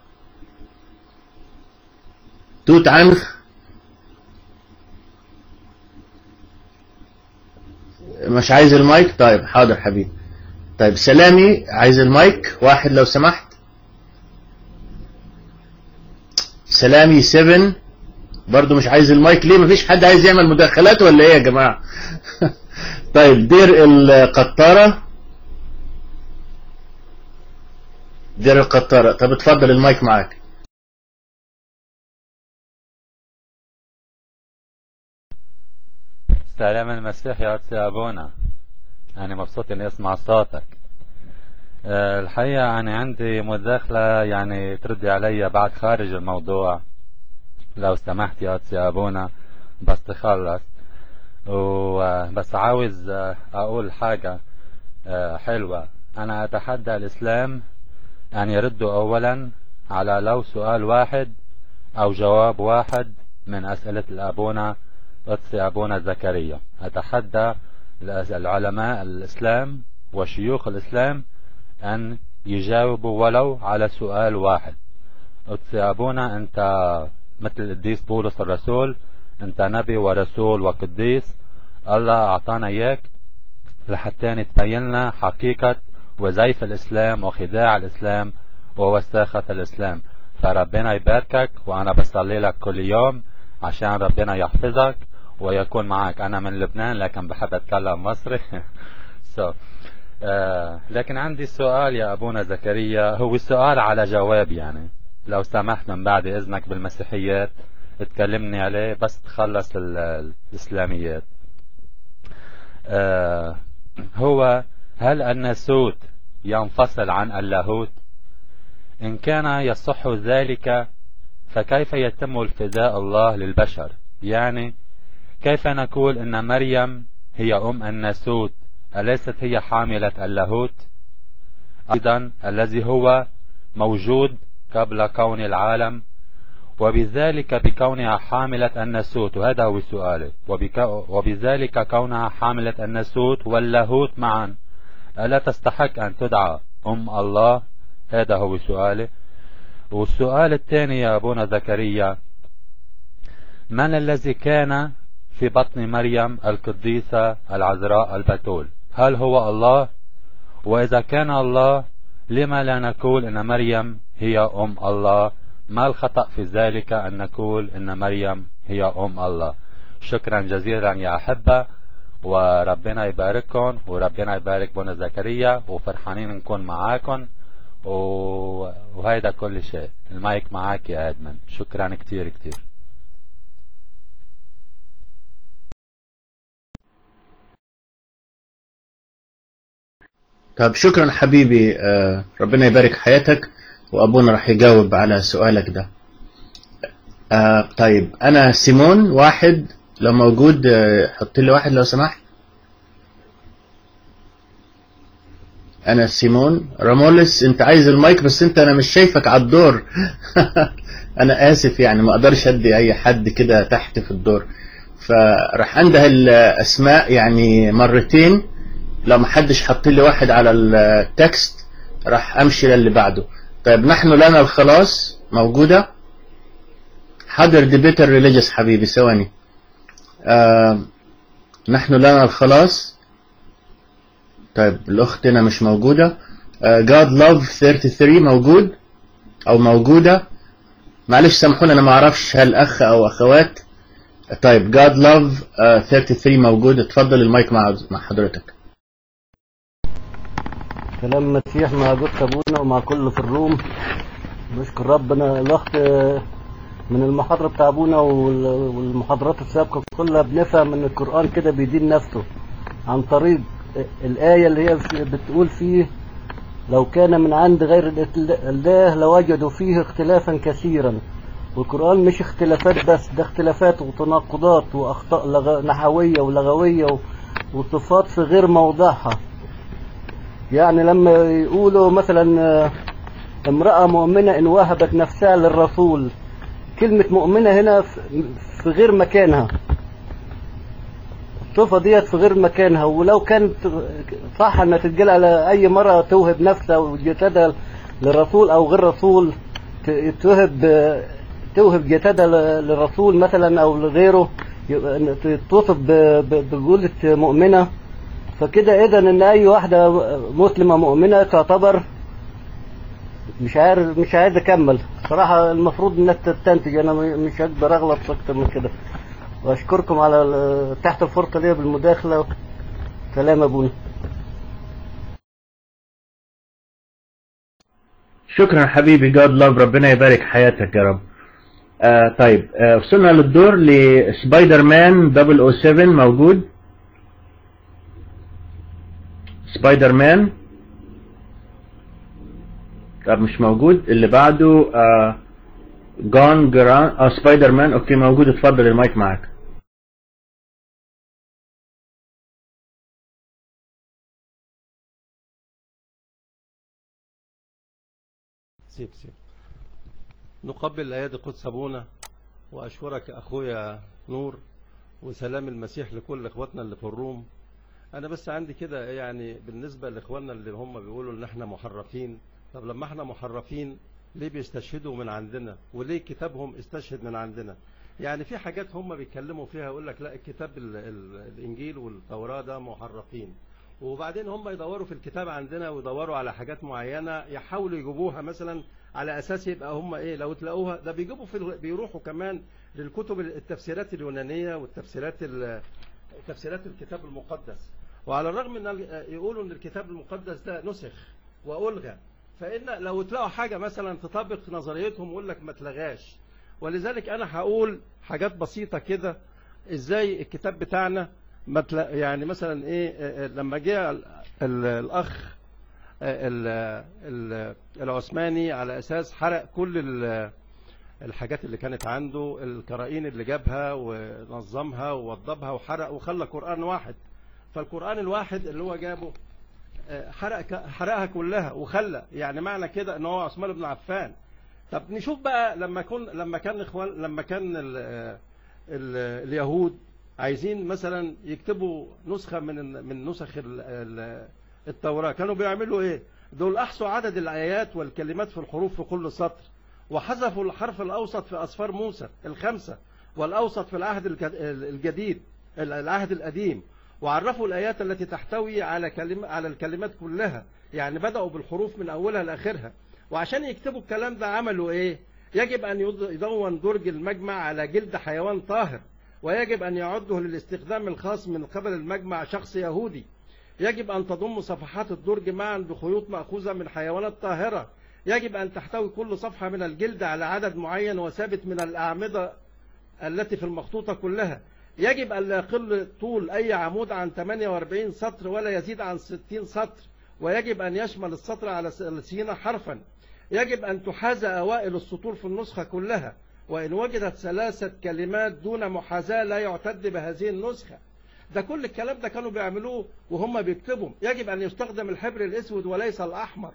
توت عنخ مش عايز المايك طيب حاضر حبيبي طيب سلامي عايز المايك واحد لو سمحت سلامي 7 برضو مش عايز المايك ليه مفيش حد عايز يعمل مداخلات ولا ايه يا جماعة طيب دير القطارة دير القطارة طب اتفضل المايك معاك سلام المسيح يا أرسي أبونا أنا مبسوط إني أسمع صوتك أه، الحقيقة أنا عندي مداخلة يعني تردي علي بعد خارج الموضوع لو سمحت يا أرسي أبونا بس تخلص وبس عاوز أه، أقول حاجة أه، حلوة أنا أتحدى الإسلام أن يردوا أولا على لو سؤال واحد أو جواب واحد من أسئلة الأبونا قدس أبونا زكريا أتحدى العلماء الإسلام وشيوخ الإسلام أن يجاوبوا ولو على سؤال واحد قدس أبونا أنت مثل القديس بولس الرسول أنت نبي ورسول وقديس الله أعطانا إياك لحتى تبين لنا حقيقة وزيف الإسلام وخداع الإسلام ووساخة الإسلام فربنا يباركك وأنا بصلي لك كل يوم عشان ربنا يحفظك ويكون معك أنا من لبنان لكن بحب أتكلم مصري so, آه لكن عندي سؤال يا أبونا زكريا هو سؤال على جواب يعني لو سمحت من بعد إذنك بالمسيحيات تكلمني عليه بس تخلص الإسلاميات آه هو هل الناسوت ينفصل عن اللاهوت إن كان يصح ذلك فكيف يتم الفداء الله للبشر يعني كيف نقول ان مريم هي ام الناسوت أليست هي حاملة اللاهوت أيضا الذي هو موجود قبل كون العالم وبذلك بكونها حاملة الناسوت وهذا هو سؤالي وبذلك كونها حاملة الناسوت واللاهوت معا ألا تستحق أن تدعى أم الله هذا هو سؤالي والسؤال الثاني يا أبونا زكريا من الذي كان في بطن مريم القديسة العذراء البتول هل هو الله وإذا كان الله لما لا نقول أن مريم هي أم الله ما الخطأ في ذلك أن نقول أن مريم هي أم الله شكرا جزيلا يا أحبة وربنا يبارككم وربنا يبارك بنا زكريا وفرحانين نكون معاكم وهيدا كل شيء المايك معاك يا ادمن شكرا كتير كتير طب شكرا حبيبي آه، ربنا يبارك حياتك وابونا راح يجاوب على سؤالك ده آه، طيب انا سيمون واحد لو موجود آه، حط لي واحد لو سمحت انا سيمون رامولس انت عايز المايك بس انت انا مش شايفك على الدور انا اسف يعني ما اقدرش ادي اي حد كده تحت في الدور فراح انده الاسماء يعني مرتين لو ما حدش حط لي واحد على التكست راح امشي للي بعده طيب نحن لنا الخلاص موجودة حاضر دي بيتر ريليجيوس حبيبي ثواني آه نحن لنا الخلاص طيب الأخت هنا مش موجودة آه God Love 33 موجود أو موجودة معلش سامحوني أنا ما أعرفش هل أخ أو أخوات طيب God Love آه 33 موجود اتفضل المايك مع مع حضرتك كلام مسيح مع جود ابونا ومع كل في الروم نشكر ربنا الاخت من المحاضرة بتاع ابونا وال- والمحاضرات السابقة كلها بنفهم ان القرآن كده بيدين نفسه عن طريق الآية اللي هي في- بتقول فيه لو كان من عند غير الإتل- الله لوجدوا فيه اختلافا كثيرا والقرآن مش اختلافات بس ده اختلافات وتناقضات وأخطاء لغ... نحوية ولغوية و... وصفات في غير موضعها يعني لما يقولوا مثلا آه، امرأة مؤمنة إن وهبت نفسها للرسول كلمة مؤمنة هنا في- في غير مكانها الصفة ديت في غير مكانها ولو كانت صح انها تتقال على اي مرة توهب نفسها وجسدها للرسول او غير رسول ت- توهب توهب جسدها ل- للرسول مثلا او لغيره يبقى إن توصف ب- ب- بجولة مؤمنة فكده اذا ان اي واحدة مسلمة مؤمنة تعتبر مش عارف مش عايز اكمل صراحة المفروض انك تستنتج انا م- مش هقدر اغلط اكتر من كده واشكركم على ال- تحت الفرصة ليا بالمداخلة سلام يا ابونا شكرا حبيبي جاد لاف ربنا يبارك حياتك يا رب آه طيب آه وصلنا للدور لسبايدر مان 007 موجود سبايدر مان طب مش موجود اللي بعده آه جون جران اه سبايدر مان اوكي موجود اتفضل المايك معاك سيب سيب نقبل ايادي قدس ابونا واشكرك اخويا نور وسلام المسيح لكل اخواتنا اللي في الروم انا بس عندي كده يعني بالنسبه لاخواننا اللي هم بيقولوا ان احنا محرفين طب لما احنا محرفين ليه بيستشهدوا من عندنا وليه كتابهم استشهد من عندنا يعني في حاجات هم بيتكلموا فيها يقول لك لا الكتاب ال ال الانجيل والتوراه ده محرفين وبعدين هم يدوروا في الكتاب عندنا ويدوروا على حاجات معينة يحاولوا يجيبوها مثلا على أساس يبقى هم إيه لو تلاقوها ده بيجيبوا في ال- بيروحوا كمان للكتب التفسيرات اليونانية والتفسيرات ال- تفسيرات الكتاب المقدس وعلى الرغم من ال- يقولوا ان الكتاب المقدس ده نسخ وألغى فإن لو تلاقوا حاجة مثلا تطابق نظريتهم يقول لك ما تلغاش ولذلك أنا هقول حاجات بسيطة كده إزاي الكتاب بتاعنا ما تلا- يعني مثلا إيه آه، آه، لما جه ال- ال- الأخ آه، ال- ال- العثماني على أساس حرق كل ال- الحاجات اللي كانت عنده القرائن اللي جابها ونظمها ووضبها وحرق وخلى قرآن واحد فالقرآن الواحد اللي هو جابه آه، حرق ك- حرقها كلها وخلى يعني معنى كده ان هو عثمان بن عفان طب نشوف بقى لما كن لما كان اخوان لما كان ال ال اليهود عايزين مثلا يكتبوا نسخة من من نسخ ال- ال- التوراة كانوا بيعملوا ايه دول احصوا عدد الايات والكلمات في الحروف في كل سطر وحذفوا الحرف الاوسط في اسفار موسى الخمسة والاوسط في العهد الج- الجديد العهد القديم وعرفوا الآيات التي تحتوي على كلمة على الكلمات كلها يعني بدأوا بالحروف من أولها لآخرها وعشان يكتبوا الكلام ده عملوا إيه يجب أن يض- يدون درج المجمع على جلد حيوان طاهر ويجب أن يعده للاستخدام الخاص من قبل المجمع شخص يهودي يجب أن تضم صفحات الدرج معا بخيوط مأخوذة من حيوانات طاهرة يجب أن تحتوي كل صفحة من الجلد على عدد معين وثابت من الأعمدة التي في المخطوطة كلها يجب أن لا يقل طول أي عمود عن 48 سطر ولا يزيد عن 60 سطر ويجب أن يشمل السطر على 30 حرفا يجب أن تحاذى أوائل السطور في النسخة كلها وإن وجدت ثلاثة كلمات دون محاذاة لا يعتد بهذه النسخة ده كل الكلام ده كانوا بيعملوه وهم بيكتبوا يجب أن يستخدم الحبر الأسود وليس الأحمر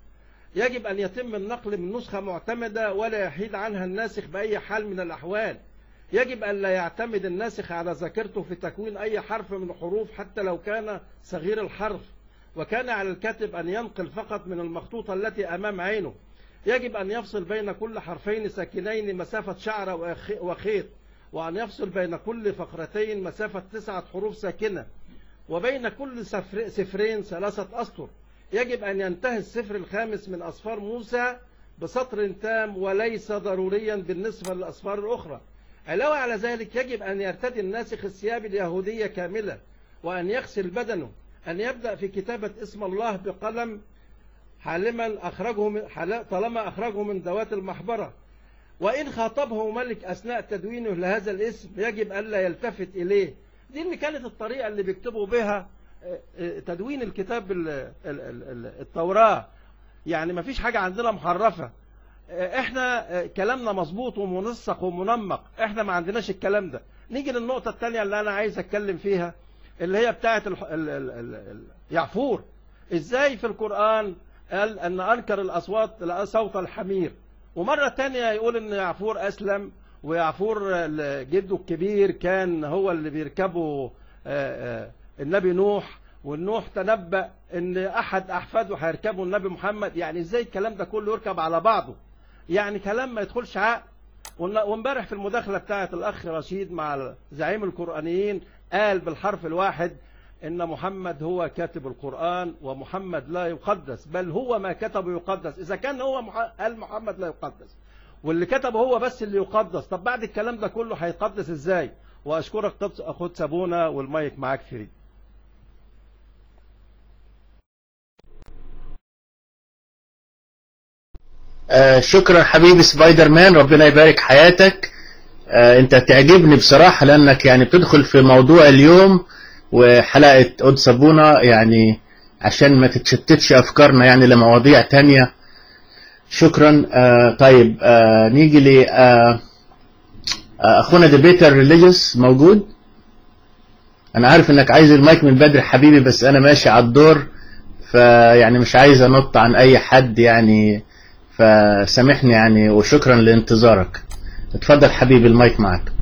يجب أن يتم النقل من نسخة معتمدة ولا يحيد عنها الناسخ بأي حال من الأحوال يجب أن لا يعتمد الناسخ على ذاكرته في تكوين أي حرف من الحروف حتى لو كان صغير الحرف وكان على الكاتب أن ينقل فقط من المخطوطة التي أمام عينه يجب أن يفصل بين كل حرفين ساكنين مسافة شعرة وخ- وخيط وأن يفصل بين كل فقرتين مسافة تسعة حروف ساكنة وبين كل سفر سفرين ثلاثة أسطر يجب أن ينتهي السفر الخامس من أسفار موسى بسطر تام وليس ضروريا بالنسبة للأسفار الأخرى علاوة على ذلك يجب أن يرتدي الناسخ الثياب اليهودية كاملة وأن يغسل بدنه أن يبدأ في كتابة اسم الله بقلم حالما أخرجه من حال- طالما أخرجه من ذوات المحبرة وإن خاطبه ملك أثناء تدوينه لهذا الاسم يجب ألا يلتفت إليه دي اللي كانت الطريقة اللي بيكتبوا بها آه، آه، تدوين الكتاب ال- ال- ال- ال- التوراة يعني ما فيش حاجة عندنا محرفة آه، احنا آه، كلامنا مظبوط ومنسق ومنمق احنا ما عندناش الكلام ده نيجي للنقطة التانية اللي انا عايز اتكلم فيها اللي هي بتاعة الح- ال- ال- ال- ال- يعفور ازاي في القرآن قال ان انكر الاصوات لقى صوت الحمير ومرة تانية يقول ان يعفور اسلم ويعفور ال- جده الكبير كان هو اللي بيركبه آه، آه، النبي نوح والنوح تنبأ ان احد احفاده هيركبه النبي محمد يعني ازاي الكلام ده كله يركب على بعضه يعني كلام ما يدخلش عقل ون- وامبارح في المداخلة بتاعة الاخ رشيد مع زعيم القرآنيين قال بالحرف الواحد ان محمد هو كاتب القرآن ومحمد لا يقدس بل هو ما كتبه يقدس اذا كان هو مح... قال محمد لا يقدس واللي كتبه هو بس اللي يقدس طب بعد الكلام ده كله هيقدس ازاي واشكرك قدس اخوت سابونا والمايك معاك فري آه شكرا حبيبي سبايدر مان ربنا يبارك حياتك آه انت تعجبني بصراحة لانك يعني بتدخل في موضوع اليوم وحلقة قد صابونة يعني عشان ما تتشتتش افكارنا يعني لمواضيع تانية شكرا آه طيب آه نيجي ل آه آه اخونا ديبيتر ريليجيوس موجود انا عارف انك عايز المايك من بدري حبيبي بس انا ماشي على الدور فيعني مش عايز انط عن اي حد يعني فسامحني يعني وشكرا لانتظارك اتفضل حبيبي المايك معك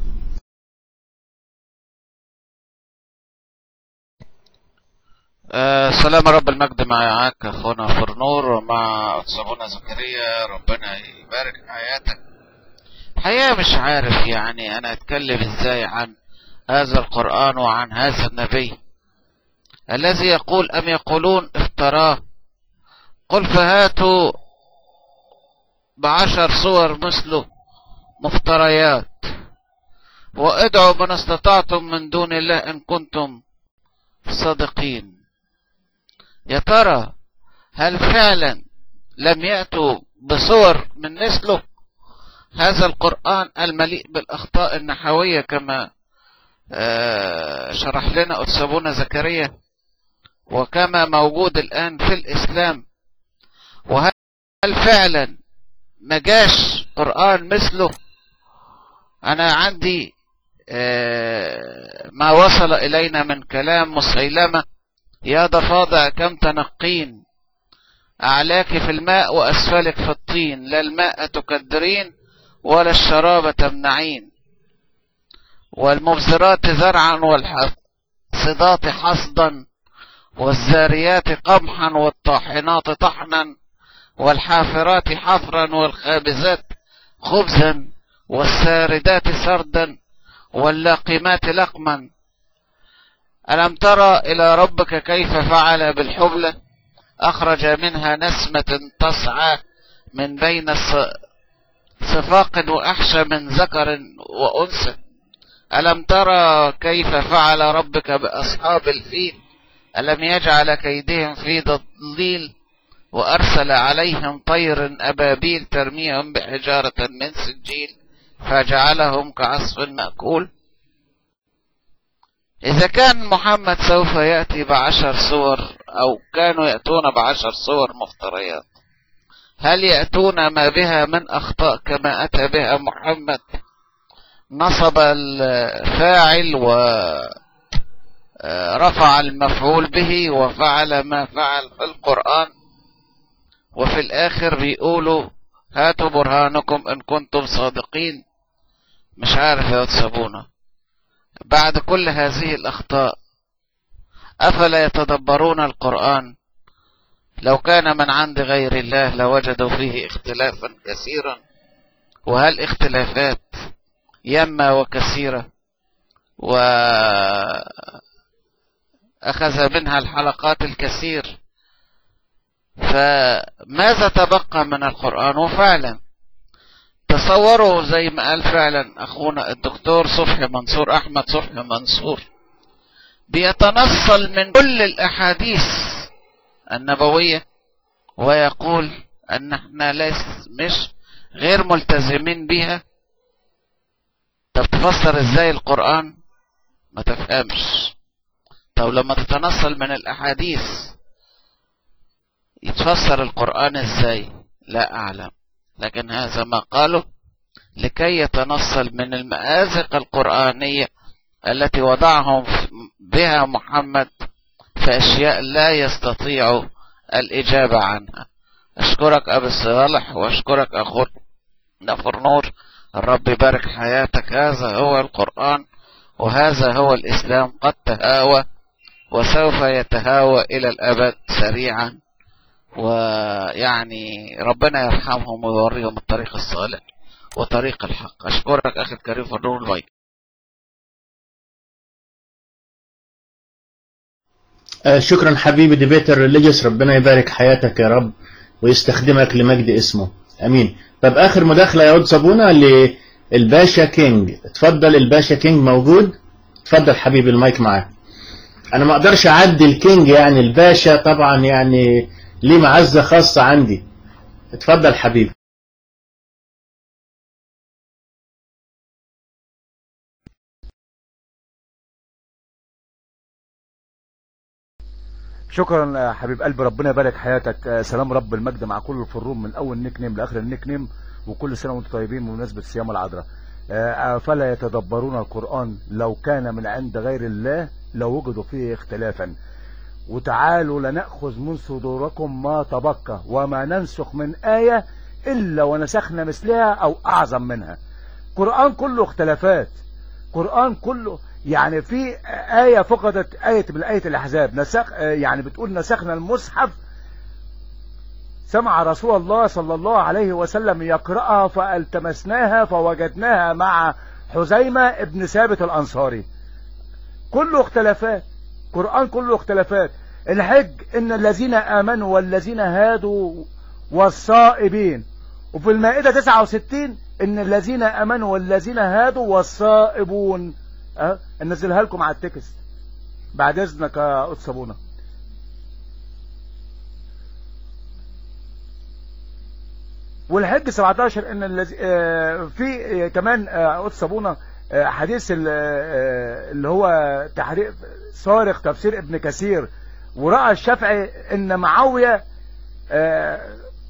آه، سلام رب المجد معاك اخونا فرنور ومع صابونا زكريا ربنا يبارك حياتك الحقيقة مش عارف يعني انا اتكلم ازاي عن هذا القرآن وعن هذا النبي الذي يقول ام يقولون افتراه قل فهاتوا بعشر صور مثله مفتريات وادعوا من استطعتم من دون الله ان كنتم صادقين يا ترى هل فعلا لم يأتوا بصور من مثله هذا القرآن المليء بالأخطاء النحوية كما آه، شرح لنا أتسابونا زكريا وكما موجود الآن في الإسلام وهل فعلا ما جاش قرآن مثله أنا عندي آه، ما وصل إلينا من كلام مسيلمة يا ضفادع كم تنقين أعلاك في الماء وأسفلك في الطين لا الماء تكدرين ولا الشراب تمنعين والمبذرات زرعا والحصدات حصدا والزاريات قمحا والطاحنات طحنا والحافرات حفرا والخابزات خبزا والساردات سردا واللاقمات لقما ألم ترى إلى ربك كيف فعل بالحبلة أخرج منها نسمة تسعى من بين صفاق وأحشى من ذكر وأنثى ألم ترى كيف فعل ربك بأصحاب الفيل ألم يجعل كيدهم في تضليل وأرسل عليهم طير أبابيل ترميهم بحجارة من سجيل فجعلهم كعصف مأكول إذا كان محمد سوف يأتي بعشر صور أو كانوا يأتون بعشر صور مفتريات هل يأتون ما بها من أخطاء كما أتى بها محمد نصب الفاعل ورفع المفعول به وفعل ما فعل في القرآن وفي الآخر بيقولوا هاتوا برهانكم إن كنتم صادقين مش عارف يا تصابونا بعد كل هذه الأخطاء أفلا يتدبرون القرآن لو كان من عند غير الله لوجدوا فيه اختلافا كثيرا وهل اختلافات يما وكثيرة وأخذ منها الحلقات الكثير فماذا تبقى من القرآن وفعلا تصوروا زي ما قال فعلا أخونا الدكتور صبحي منصور أحمد صبحي منصور بيتنصل من كل الأحاديث النبوية ويقول أن احنا ليس مش غير ملتزمين بها طب تفسر ازاي القرآن ما تفهمش طب لما تتنصل من الأحاديث يتفسر القرآن ازاي لا أعلم لكن هذا ما قاله لكي يتنصل من المآزق القرآنية التي وضعهم بها محمد في أشياء لا يستطيع الإجابة عنها أشكرك أبي صالح وأشكرك أخونا نفر نور الرب يبارك حياتك هذا هو القرآن وهذا هو الإسلام قد تهاوى وسوف يتهاوى إلى الأبد سريعا ويعني ربنا يرحمهم ويوريهم الطريق الصالح وطريق الحق أشكرك أخي الكريم فنور البيك آه، شكرا حبيبي ديبيتر ريليجيوس ربنا يبارك حياتك يا رب ويستخدمك لمجد اسمه امين طب اخر مداخله يا عود صابونه للباشا كينج اتفضل الباشا كينج موجود اتفضل حبيبي المايك معاك انا ما اقدرش اعدي الكينج يعني الباشا طبعا يعني ليه معزه خاصه عندي اتفضل حبيبي شكرا يا حبيب قلبي ربنا يبارك حياتك آه، سلام رب المجد مع كل الفروم من اول نيك نيم لاخر النيك نيم وكل سنه وانتم طيبين بمناسبه صيام العذراء آه، فلا يتدبرون القران لو كان من عند غير الله لوجدوا فيه اختلافا وتعالوا لنأخذ من صدوركم ما تبقى وما ننسخ من آية إلا ونسخنا مثلها أو أعظم منها قرآن كله اختلافات قرآن كله يعني في آية فقدت آية من آية الأحزاب نسخ يعني بتقول نسخنا المصحف سمع رسول الله صلى الله عليه وسلم يقرأها فالتمسناها فوجدناها مع حزيمة ابن ثابت الأنصاري كله اختلافات قرآن كله اختلافات الحج إن الذين آمنوا والذين هادوا والصائبين وفي المائدة 69 إن الذين آمنوا والذين هادوا والصائبون أه؟ ننزلها لكم على التكست بعد إذنك يا قدس أبونا والحج 17 ان الذي آه، في آه، كمان آه، قدس ابونا آه، حديث ال- آه، اللي هو تحريق صارخ تفسير ابن كثير ورأى الشافعي ان معاوية آه،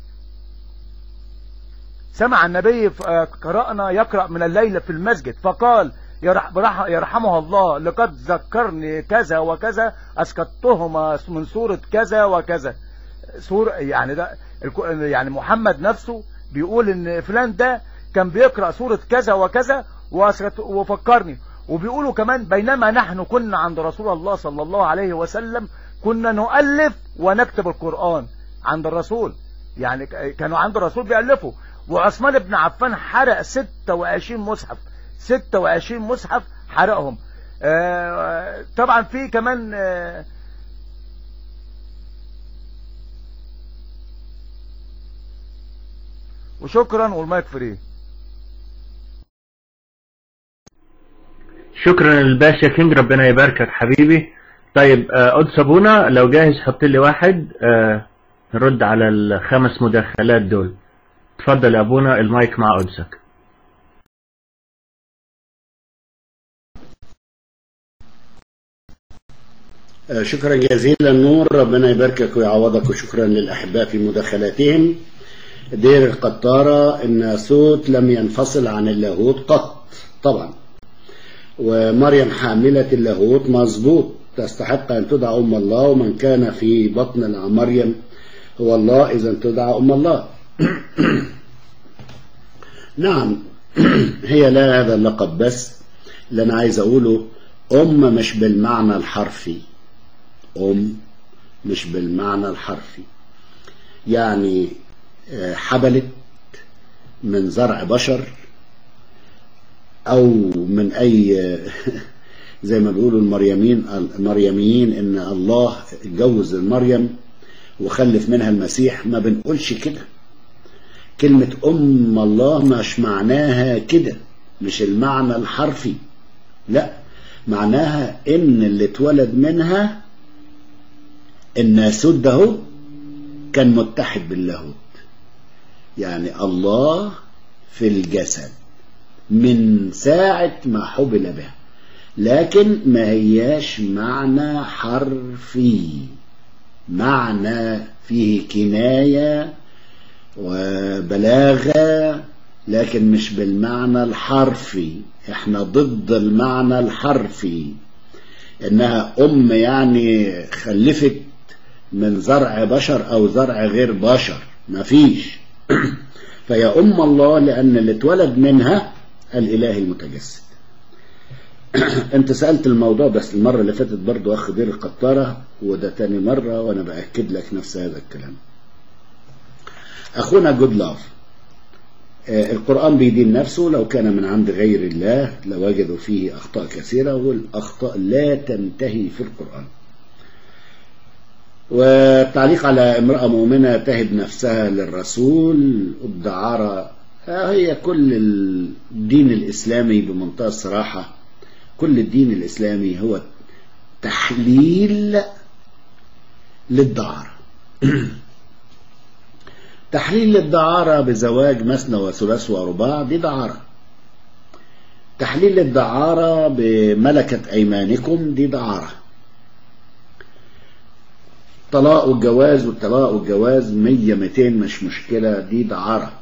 سمع النبي ف- آه، قرأنا يقرأ من الليل في المسجد فقال يرح- برح- يرحمه الله لقد ذكرني كذا وكذا أسكتهما من سورة كذا وكذا سور يعني ده الك- يعني محمد نفسه بيقول ان فلان ده كان بيقرأ سورة كذا وكذا وأسكت- وفكرني وبيقولوا كمان بينما نحن كنا عند رسول الله صلى الله عليه وسلم كنا نؤلف ونكتب القرآن عند الرسول يعني ك- كانوا عند الرسول بيألفوا وعثمان بن عفان حرق 26 مصحف 26 مصحف حرقهم آه، طبعا في كمان آه، وشكرا والمايك فري شكرا للباشا كينج ربنا يباركك حبيبي طيب آه، قدس ابونا لو جاهز حط لي واحد آه، نرد على الخمس مداخلات دول اتفضل يا ابونا المايك مع قدسك آه، شكرا جزيلا نور ربنا يباركك ويعوضك وشكرا للأحباء في مداخلاتهم دير القطارة إن صوت لم ينفصل عن اللاهوت قط طبعا ومريم حاملة اللاهوت مظبوط تستحق أن تدعى أم الله ومن كان في بطن مريم هو الله إذا تدعى أم الله نعم هي لا هذا اللقب بس اللي أنا عايز أقوله أم مش بالمعنى الحرفي أم مش بالمعنى الحرفي يعني آه، حبلت من زرع بشر او من اي زي ما بيقولوا المريمين المريميين ان الله اتجوز المريم وخلف منها المسيح ما بنقولش كده كلمة أم الله مش معناها كده مش المعنى الحرفي لا معناها إن اللي اتولد منها الناسوت ده هو كان متحد باللاهوت يعني الله في الجسد من ساعة ما حبل به لكن ما هياش معنى حرفي معنى فيه كناية وبلاغة لكن مش بالمعنى الحرفي احنا ضد المعنى الحرفي انها ام يعني خلفت من زرع بشر او زرع غير بشر مفيش فهي ام الله لان اللي اتولد منها الاله المتجسد انت سألت الموضوع بس المرة اللي فاتت برضو اخ دير القطارة وده تاني مرة وانا بأكد لك نفس هذا الكلام اخونا جود لاف القرآن بيدين نفسه لو كان من عند غير الله لوجدوا فيه أخطاء كثيرة والأخطاء لا تنتهي في القرآن والتعليق على امرأة مؤمنة تهب نفسها للرسول الدعارة هي كل الدين الإسلامي بمنتهى الصراحة كل الدين الإسلامي هو تحليل للدعارة تحليل الدعارة بزواج مثنى وثلاث ورباع دي دعارة تحليل الدعارة بملكة أيمانكم دي دعارة طلاق والجواز والطلاق والجواز مية ميتين مش مشكلة دي دعارة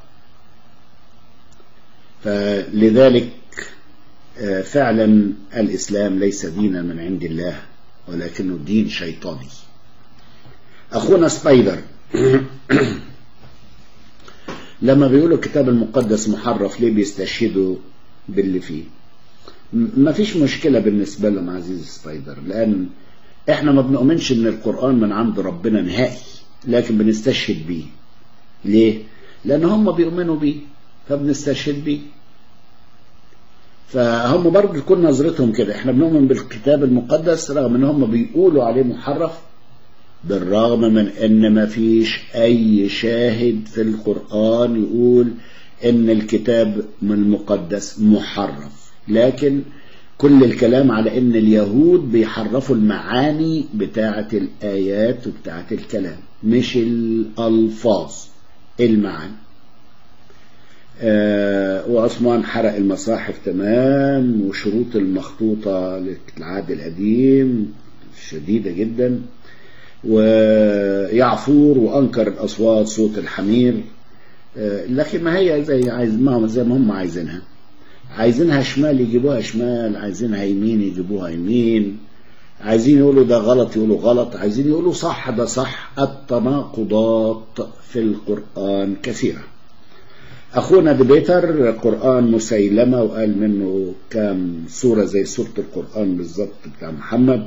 فلذلك فعلا الإسلام ليس دينا من عند الله ولكنه دين شيطاني أخونا سبايدر لما بيقولوا الكتاب المقدس محرف ليه بيستشهدوا باللي فيه ما فيش مشكلة بالنسبة لهم عزيز سبايدر لأن احنا ما بنؤمنش ان القرآن من عند ربنا نهائي لكن بنستشهد بيه ليه لان هم بيؤمنوا بيه فبنستشهد بيه فهم برضه تكون نظرتهم كده احنا بنؤمن بالكتاب المقدس رغم ان هم بيقولوا عليه محرف بالرغم من ان ما فيش اي شاهد في القرآن يقول ان الكتاب من المقدس محرف لكن كل الكلام على ان اليهود بيحرفوا المعاني بتاعة الايات وبتاعة الكلام مش الالفاظ المعاني آه وعثمان حرق المصاحف تمام وشروط المخطوطة للعهد القديم شديدة جدا ويعفور وانكر الاصوات صوت الحمير آه لكن ما هي زي عايز ما زي ما هم عايزينها عايزينها شمال يجيبوها شمال عايزينها يمين يجيبوها يمين عايزين يقولوا ده غلط يقولوا غلط عايزين يقولوا صح ده صح التناقضات في القرآن كثيرة أخونا ديبيتر قرآن مسيلمة وقال منه كام سورة زي سورة القرآن بالظبط بتاع محمد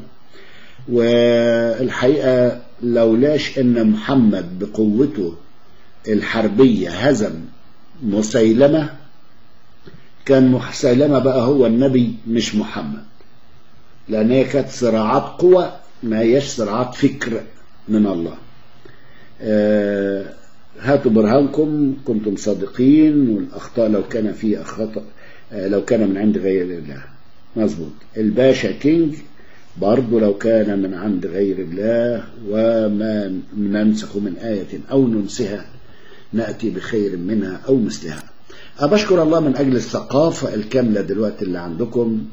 والحقيقة لولاش ان محمد بقوته الحربية هزم مسيلمة كان مسيلمة بقى هو النبي مش محمد لان هي كانت صراعات قوة ما هيش صراعات فكر من الله آه هاتوا برهانكم كنتم صادقين والاخطاء لو كان فيه خطأ آه لو كان من عند غير الله مظبوط الباشا كينج برضه لو كان من عند غير الله وما ننسخ من آية أو ننسها نأتي بخير منها أو مثلها أبشكر الله من أجل الثقافة الكاملة دلوقتي اللي عندكم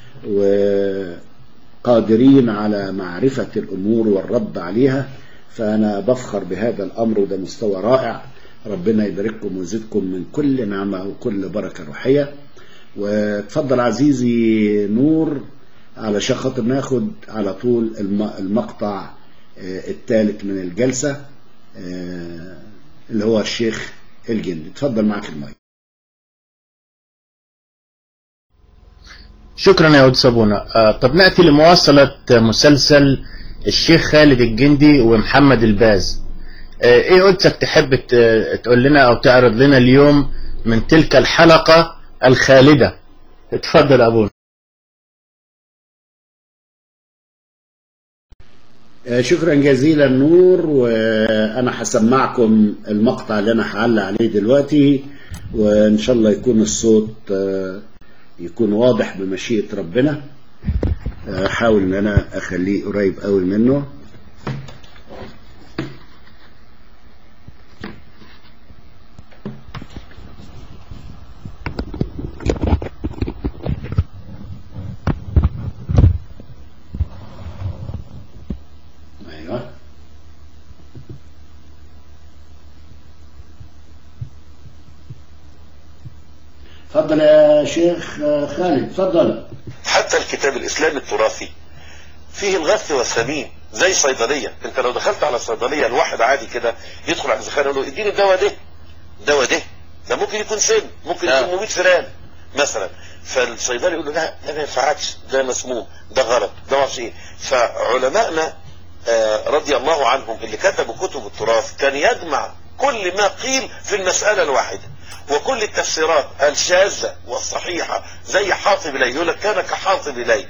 وقادرين على معرفة الأمور والرد عليها فأنا بفخر بهذا الأمر وده مستوى رائع ربنا يبارككم ويزيدكم من كل نعمة وكل بركة روحية وتفضل عزيزي نور علشان خاطر ناخد على طول المقطع الثالث من الجلسة اللي هو الشيخ الجندي اتفضل معك المايك شكرا يا ود صابونة آه طب نأتي لمواصلة مسلسل الشيخ خالد الجندي ومحمد الباز آه، ايه قدسك تحب ت- تقول لنا او تعرض لنا اليوم من تلك الحلقة الخالدة اتفضل ابونا آه، شكرا جزيلا نور وانا هسمعكم المقطع اللي انا هعلق عليه دلوقتي وان شاء الله يكون الصوت آه، يكون واضح بمشيئة ربنا آه، احاول ان انا اخليه قريب قوي منه ايوه اتفضل يا شيخ آه، خالد اتفضل حتى الكتاب الاسلامي التراثي فيه الغث والثمين زي صيدليه انت لو دخلت على الصيدليه الواحد عادي كده يدخل على الزخارف يقول له اديني الدواء ده الدواء ده ده ممكن يكون سم ممكن آه. يكون مميت فئران مثلا فالصيدلي يقول له لا ده ما ينفعكش ده مسموم ده غلط ده ما اعرفش ايه فعلمائنا آه، رضي الله عنهم اللي كتبوا كتب التراث كان يجمع كل ما قيل في المسألة الواحدة وكل التفسيرات الشاذة والصحيحة زي حاطب إليه يقول لك كان كحاطب إليه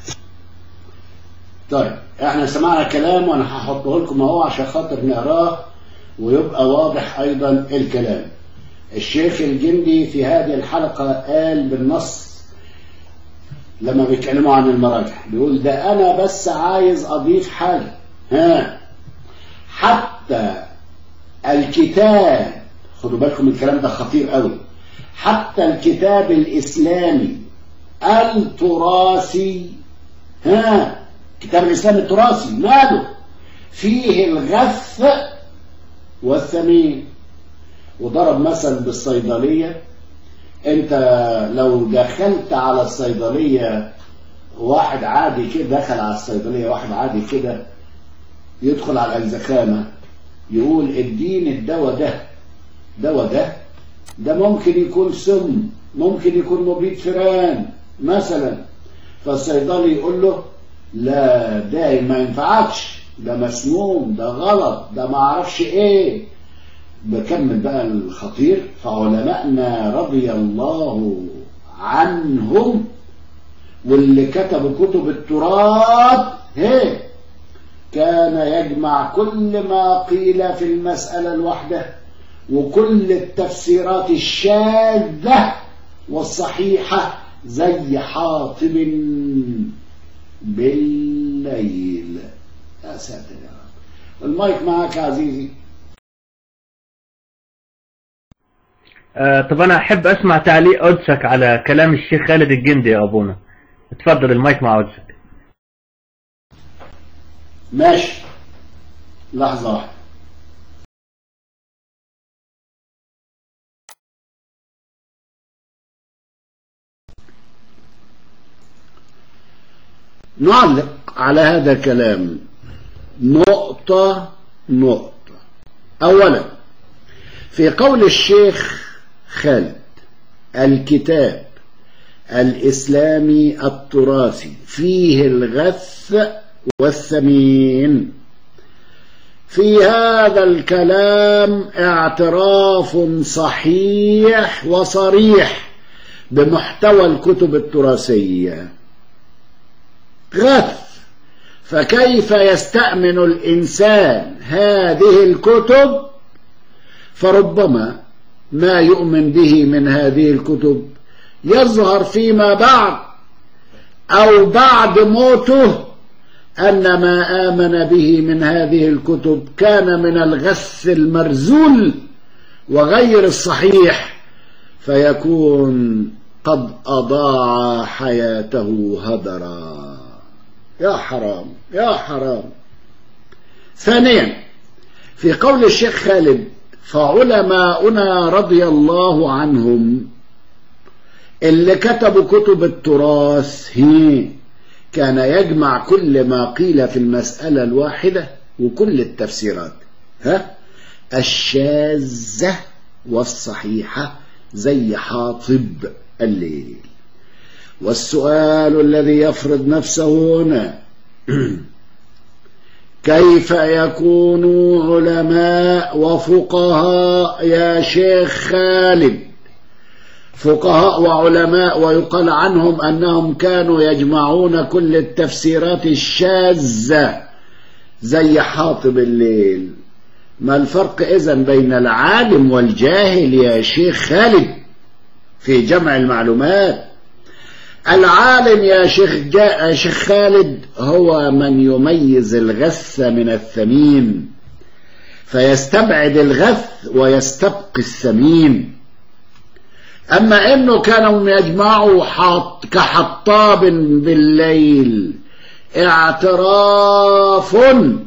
طيب احنا سمعنا كلام وانا هحطه لكم اهو عشان خاطر نقراه ويبقى واضح ايضا الكلام الشيخ الجندي في هذه الحلقة قال بالنص لما بيتكلموا عن المراجع بيقول ده انا بس عايز اضيف حاجة ها حتى الكتاب خدوا بالكم من الكلام ده خطير قوي حتى الكتاب الاسلامي التراثي ها كتاب الإسلام التراثي ماله فيه الغث والثمين وضرب مثل بالصيدلية انت لو دخلت على الصيدلية واحد عادي كده دخل على الصيدلية واحد عادي كده يدخل على الزخامة يقول اديني الدواء ده دواء ده ده ممكن يكون سم ممكن يكون مبيد فئران مثلا فالصيدلي يقول له لا ده ما ينفعكش ده مسموم ده غلط ده ما اعرفش ايه بكمل بقى الخطير فعلمائنا رضي الله عنهم واللي كتبوا كتب التراث هي كان يجمع كل ما قيل في المسألة الواحدة وكل التفسيرات الشاذة والصحيحة زي حاطب بالليل يا ساتر يا رب المايك معك يا عزيزي آه طب انا احب اسمع تعليق قدسك على كلام الشيخ خالد الجندي يا ابونا اتفضل المايك مع قدسك ماشي لحظة واحدة نعلق على هذا الكلام نقطة نقطة أولا في قول الشيخ خالد الكتاب الإسلامي التراثي فيه الغث والثمين في هذا الكلام اعتراف صحيح وصريح بمحتوى الكتب التراثية غث فكيف يستأمن الإنسان هذه الكتب فربما ما يؤمن به من هذه الكتب يظهر فيما بعد أو بعد موته أن ما آمن به من هذه الكتب كان من الغث المرزول وغير الصحيح فيكون قد أضاع حياته هدرا يا حرام يا حرام ثانيا في قول الشيخ خالد فعلماؤنا رضي الله عنهم اللي كتبوا كتب التراث هي كان يجمع كل ما قيل في المسألة الواحدة وكل التفسيرات ها الشاذة والصحيحة زي حاطب الليل والسؤال الذي يفرض نفسه هنا كيف يكونوا علماء وفقهاء يا شيخ خالد فقهاء وعلماء ويقال عنهم أنهم كانوا يجمعون كل التفسيرات الشاذة زي حاطب الليل ما الفرق إذن بين العالم والجاهل يا شيخ خالد في جمع المعلومات العالم يا شيخ, جا... يا شيخ خالد هو من يميز الغث من الثمين فيستبعد الغث ويستبقي الثمين أما إنه كانوا يجمعوا حط... كحطاب بالليل اعتراف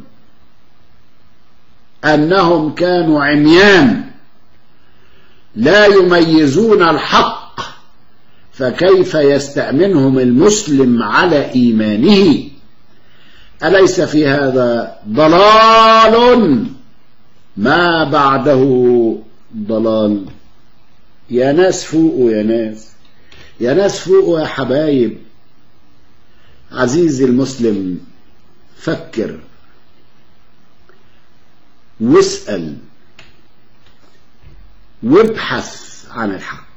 أنهم كانوا عميان لا يميزون الحق فكيف يستأمنهم المسلم على إيمانه أليس في هذا ضلال ما بعده ضلال يا ناس فوقوا يا ناس يا ناس فوقوا يا حبايب عزيزي المسلم فكر واسأل وابحث عن الحق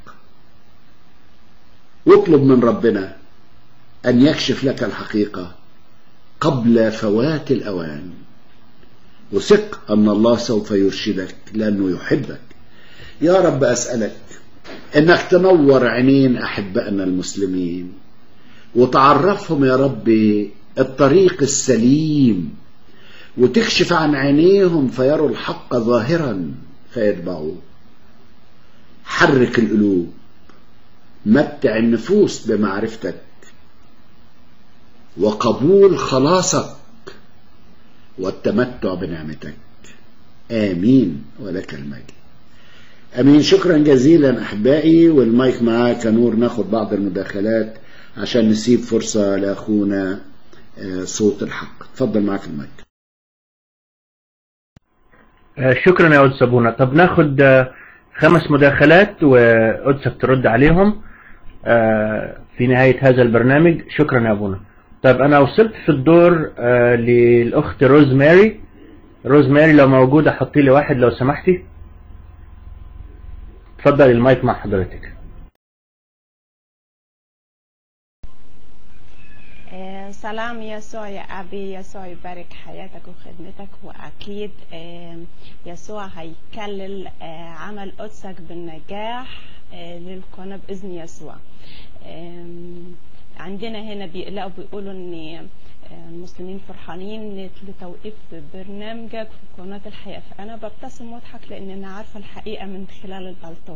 واطلب من ربنا أن يكشف لك الحقيقة قبل فوات الأوان وثق أن الله سوف يرشدك لأنه يحبك يا رب أسألك أنك تنور عينين أحبائنا المسلمين وتعرفهم يا ربي الطريق السليم وتكشف عن عينيهم فيروا الحق ظاهرا فيتبعوه حرك القلوب متع النفوس بمعرفتك وقبول خلاصك والتمتع بنعمتك آمين ولك المجد أمين شكرا جزيلا أحبائي والمايك معاك نور ناخد بعض المداخلات عشان نسيب فرصة لأخونا صوت الحق تفضل معاك المايك شكرا يا أستاذ سابونا طب ناخد خمس مداخلات وقدسك ترد عليهم في نهاية هذا البرنامج شكرا يا أبونا طيب أنا وصلت في الدور للأخت روز ماري روز ماري لو موجودة حطي لي واحد لو سمحتي اتفضل المايك مع حضرتك سلام يسوع يا أبي يسوع يبارك حياتك وخدمتك وأكيد يسوع هيكلل عمل قدسك بالنجاح للقناة بإذن يسوع عندنا هنا بيقلقوا بيقولوا ان المسلمين فرحانين لتوقيف برنامجك في قناة الحياة فأنا ببتسم واضحك لأن أنا عارفة الحقيقة من خلال الألطاف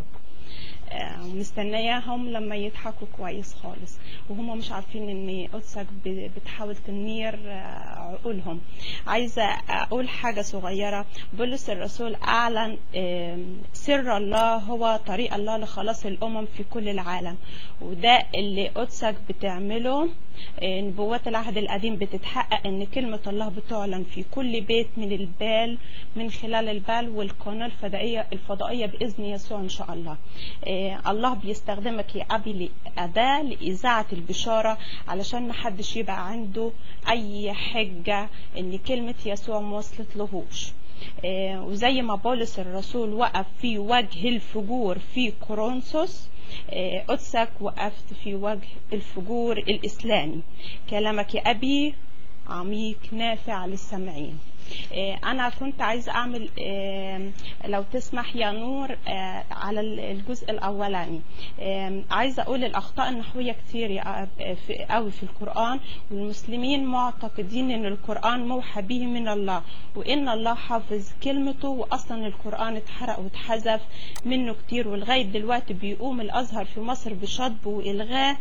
مستنياهم لما يضحكوا كويس خالص وهم مش عارفين ان قدسك بتحاول تنير عقولهم عايزه اقول حاجه صغيره بولس الرسول اعلن سر الله هو طريق الله لخلاص الامم في كل العالم وده اللي قدسك بتعمله نبوات العهد القديم بتتحقق ان كلمة الله بتعلن في كل بيت من البال من خلال البال والقناة الفضائية الفضائية بإذن يسوع إن شاء الله الله بيستخدمك يا أبي لأداة لإذاعة البشارة علشان محدش يبقى عنده أي حجة إن كلمة يسوع ما وصلت لهوش وزي ما بولس الرسول وقف في وجه الفجور في كورنثوس قدسك وقفت في وجه الفجور الإسلامي كلامك يا أبي عميق نافع للسامعين انا كنت عايز اعمل لو تسمح يا نور على الجزء الاولاني عايزه اقول الاخطاء النحويه كتير قوي في القران والمسلمين معتقدين ان القران موحى به من الله وان الله حافظ كلمته واصلا القران اتحرق واتحذف منه كتير ولغايه دلوقتي بيقوم الازهر في مصر بشطب والغاء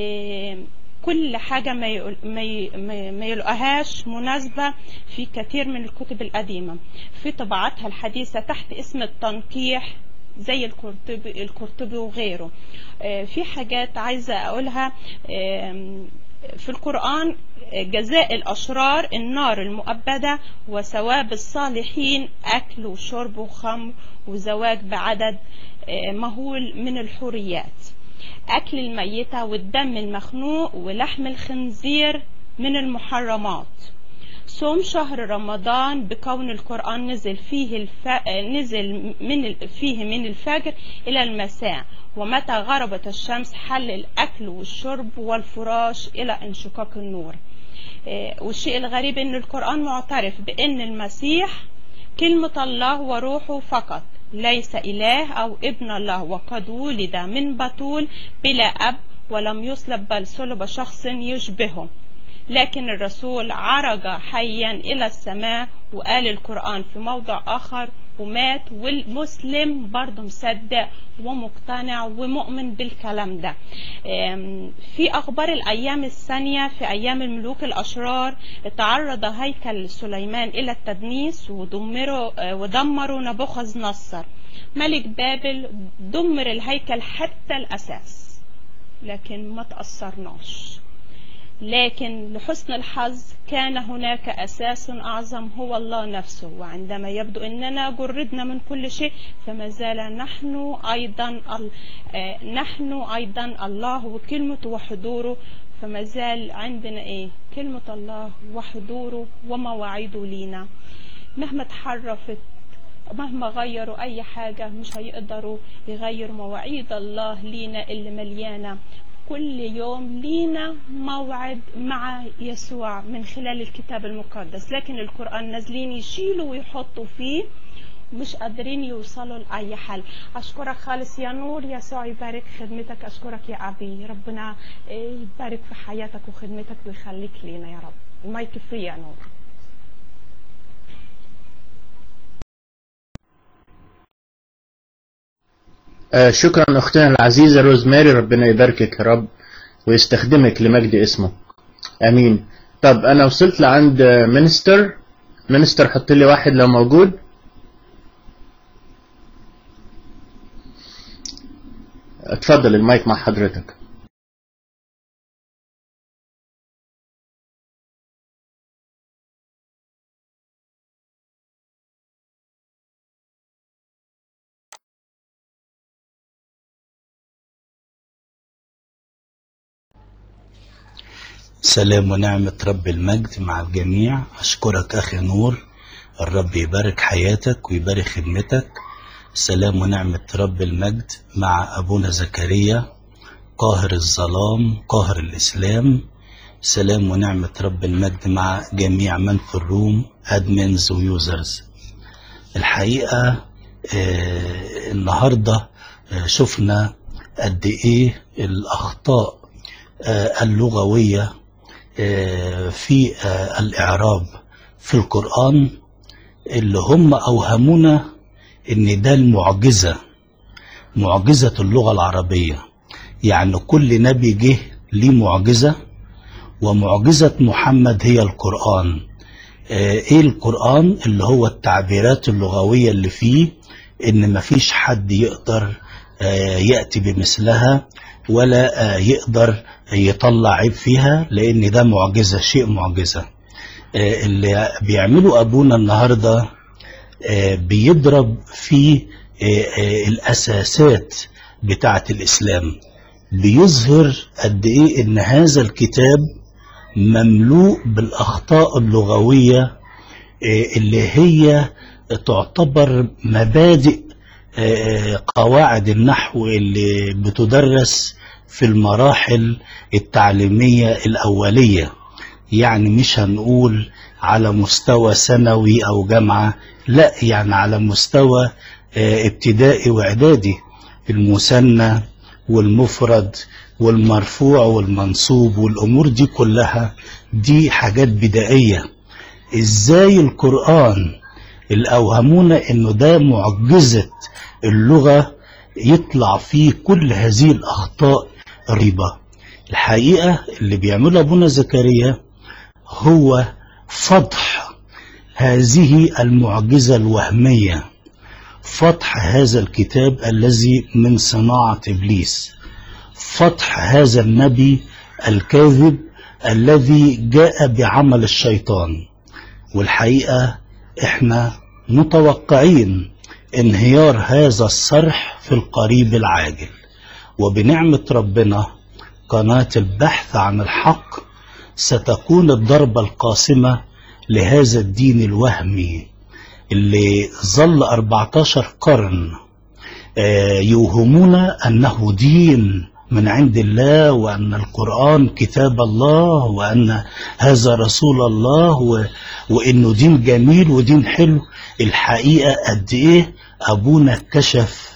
كل حاجة ما يقول ما, ما يلقاهاش مناسبة في كثير من الكتب القديمة في طبعاتها الحديثة تحت اسم التنقيح زي القرطبي القرطبي وغيره في حاجات عايزة أقولها في القرآن جزاء الأشرار النار المؤبدة وثواب الصالحين أكل وشرب وخمر وزواج بعدد مهول من الحوريات أكل الميتة والدم المخنوق ولحم الخنزير من المحرمات صوم شهر رمضان بكون القرآن نزل فيه الف... نزل من ال... فيه من الفجر إلى المساء ومتى غربت الشمس حل الأكل والشرب والفراش إلى انشقاق النور آه، والشيء الغريب أن القرآن معترف بأن المسيح كلمة الله وروحه فقط ليس إله أو ابن الله وقد ولد من بطول بلا أب ولم يصلب بل صلب شخص يشبهه لكن الرسول عرج حيا إلى السماء وقال القرآن في موضع آخر ومات والمسلم برضه مصدق ومقتنع ومؤمن بالكلام ده أم، في أخبار الأيام الثانية في أيام الملوك الأشرار تعرض هيكل سليمان إلى التدنيس ودمروا آه، ودمروا نبوخذ نصر ملك بابل دمر الهيكل حتى الأساس لكن ما تأثرناش لكن لحسن الحظ كان هناك أساس أعظم هو الله نفسه وعندما يبدو أننا جردنا من كل شيء فما زال نحن أيضا ال- آه، نحن أيضا الله وكلمته وحضوره فما زال عندنا إيه كلمة الله وحضوره ومواعيده لينا مهما تحرفت مهما غيروا أي حاجة مش هيقدروا يغيروا مواعيد الله لينا اللي مليانة كل يوم لينا موعد مع يسوع من خلال الكتاب المقدس لكن القرآن نازلين يشيلوا ويحطوا فيه مش قادرين يوصلوا لأي حل أشكرك خالص يا نور يسوع يبارك خدمتك أشكرك يا أبي ربنا إيه، يبارك في حياتك وخدمتك ويخليك لينا يا رب المايك فري يا نور آه، شكرا أختنا العزيزة روزماري ربنا يباركك يا رب ويستخدمك لمجد اسمه أمين طب أنا وصلت لعند منستر منستر حط لي واحد لو موجود اتفضل المايك مع حضرتك سلام ونعمة رب المجد مع الجميع أشكرك أخي نور الرب يبارك حياتك ويبارك خدمتك سلام ونعمة رب المجد مع أبونا زكريا قاهر الظلام قاهر الإسلام سلام ونعمة رب المجد مع جميع من في الروم أدمنز ويوزرز الحقيقة آه النهاردة آه شفنا قد إيه الأخطاء آه اللغوية آه في آه الإعراب في القرآن اللي هم أوهمونا إن ده المعجزة معجزة اللغة العربية يعني كل نبي جه ليه معجزة ومعجزة محمد هي القرآن آه، ايه القرآن اللي هو التعبيرات اللغوية اللي فيه ان مفيش حد يقدر آه، يأتي بمثلها ولا آه، يقدر يطلع عيب فيها لان ده معجزة شيء معجزة آه، اللي بيعمله ابونا النهاردة آه، بيضرب في آه، آه، الاساسات بتاعة الاسلام بيظهر قد ايه ان هذا الكتاب مملوء بالاخطاء اللغويه آه، اللي هي تعتبر مبادئ آه، قواعد النحو اللي بتدرس في المراحل التعليميه الاوليه يعني مش هنقول على مستوى ثانوي او جامعه لا يعني على مستوى آه، ابتدائي واعدادي المثنى والمفرد والمرفوع والمنصوب والامور دي كلها دي حاجات بدائيه ازاي القران اللي اوهمونا انه ده معجزه اللغه يطلع فيه كل هذه الاخطاء الريبه الحقيقه اللي بيعمله ابونا زكريا هو فضح هذه المعجزه الوهميه فتح هذا الكتاب الذي من صناعه ابليس فتح هذا النبي الكاذب الذي جاء بعمل الشيطان والحقيقه احنا متوقعين انهيار هذا الصرح في القريب العاجل وبنعمه ربنا قناه البحث عن الحق ستكون الضربه القاسمه لهذا الدين الوهمي اللي ظل 14 قرن آه، يوهمون أنه دين من عند الله وأن القرآن كتاب الله وأن هذا رسول الله و... وإنه دين جميل ودين حلو الحقيقة قد إيه أبونا كشف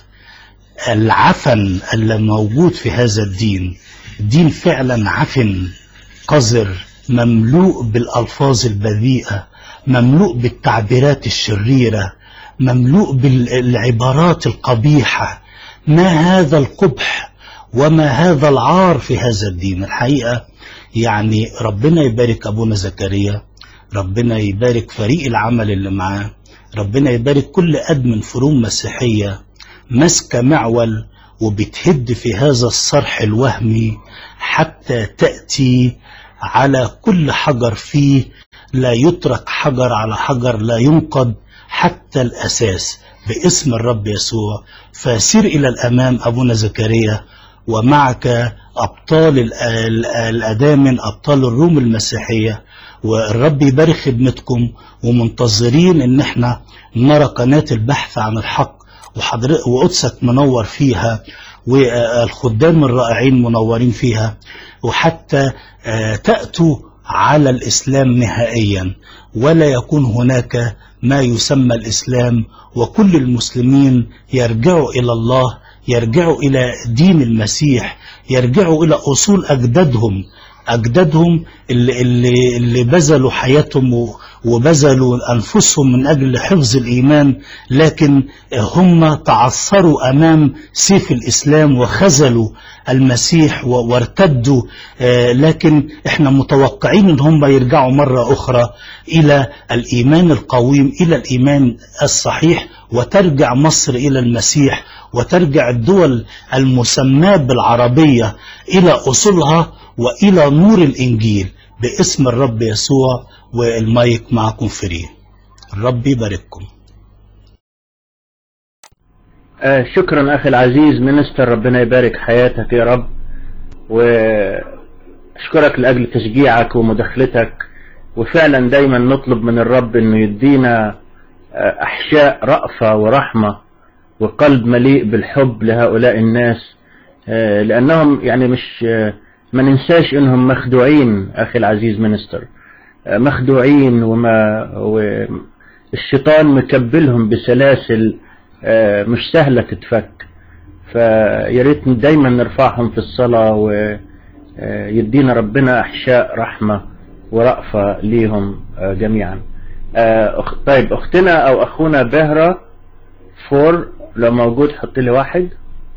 العفن اللي موجود في هذا الدين دين فعلا عفن قذر مملوء بالألفاظ البذيئة مملوء بالتعبيرات الشريرة مملوء بالعبارات القبيحة ما هذا القبح وما هذا العار في هذا الدين الحقيقة يعني ربنا يبارك أبونا زكريا ربنا يبارك فريق العمل اللي معاه ربنا يبارك كل أدمن فروم مسيحية ماسكة معول وبتهد في هذا الصرح الوهمي حتى تأتي على كل حجر فيه لا يترك حجر على حجر لا ينقض حتى الأساس باسم الرب يسوع فسير إلى الأمام أبونا زكريا ومعك أبطال ال- ال- الأدامن أبطال الروم المسيحية والرب يبارك خدمتكم ومنتظرين ان احنا نرى قناة البحث عن الحق وحضر وقدسك منور فيها والخدام الرائعين منورين فيها وحتى آه، تأتوا على الإسلام نهائيا ولا يكون هناك ما يسمى الإسلام وكل المسلمين يرجعوا إلى الله يرجعوا إلى دين المسيح يرجعوا إلى أصول أجدادهم أجدادهم اللي, اللي, اللي بذلوا حياتهم و- وبذلوا أنفسهم من أجل حفظ الإيمان لكن هم تعثروا أمام سيف الإسلام وخذلوا المسيح و- وارتدوا آه، لكن احنا متوقعين ان هم يرجعوا مرة أخرى إلى الإيمان القويم إلى الإيمان الصحيح وترجع مصر إلى المسيح وترجع الدول المسماة بالعربية إلى أصولها وإلى نور الإنجيل باسم الرب يسوع والمايك معكم فري الرب يبارككم آه شكرا أخي العزيز منستر ربنا يبارك حياتك يا رب وأشكرك لأجل تشجيعك ومداخلتك وفعلا دايما نطلب من الرب أنه يدينا آه، أحشاء رأفة ورحمة وقلب مليء بالحب لهؤلاء الناس آه، لأنهم يعني مش آه، ما ننساش أنهم مخدوعين أخي العزيز منستر آه، مخدوعين وما والشيطان مكبلهم بسلاسل آه، مش سهلة تتفك فيا ريت دايما نرفعهم في الصلاة ويدينا ربنا أحشاء رحمة ورأفة ليهم آه، جميعا آه، أخ- طيب أختنا أو أخونا بهرة فور لو موجود حط لي واحد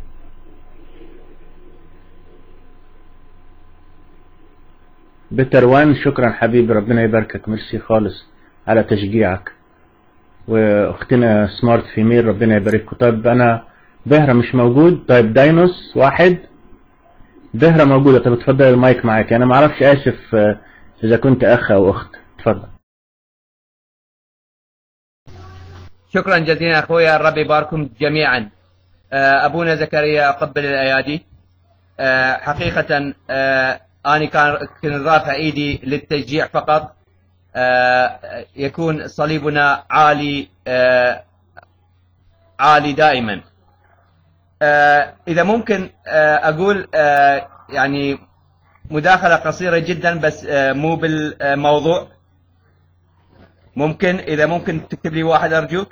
بتر وان شكرا حبيبي ربنا يباركك ميرسي خالص على تشجيعك واختنا سمارت فيميل ربنا يبارككم طيب انا بهرة مش موجود طيب داينوس واحد بهرة موجودة طب اتفضل المايك معاك انا معرفش اسف آه، اذا كنت اخ او اخت اتفضل شكرا جزيلا اخويا الرب يباركم جميعا آه، ابونا زكريا قبل الايادي آه، حقيقة آه، أنا كان كنت رافع إيدي للتشجيع فقط آه، يكون صليبنا عالي آه، عالي دائما آه، إذا ممكن آه، أقول آه، يعني مداخلة قصيرة جدا بس آه، مو بالموضوع ممكن إذا ممكن تكتب لي واحد أرجوك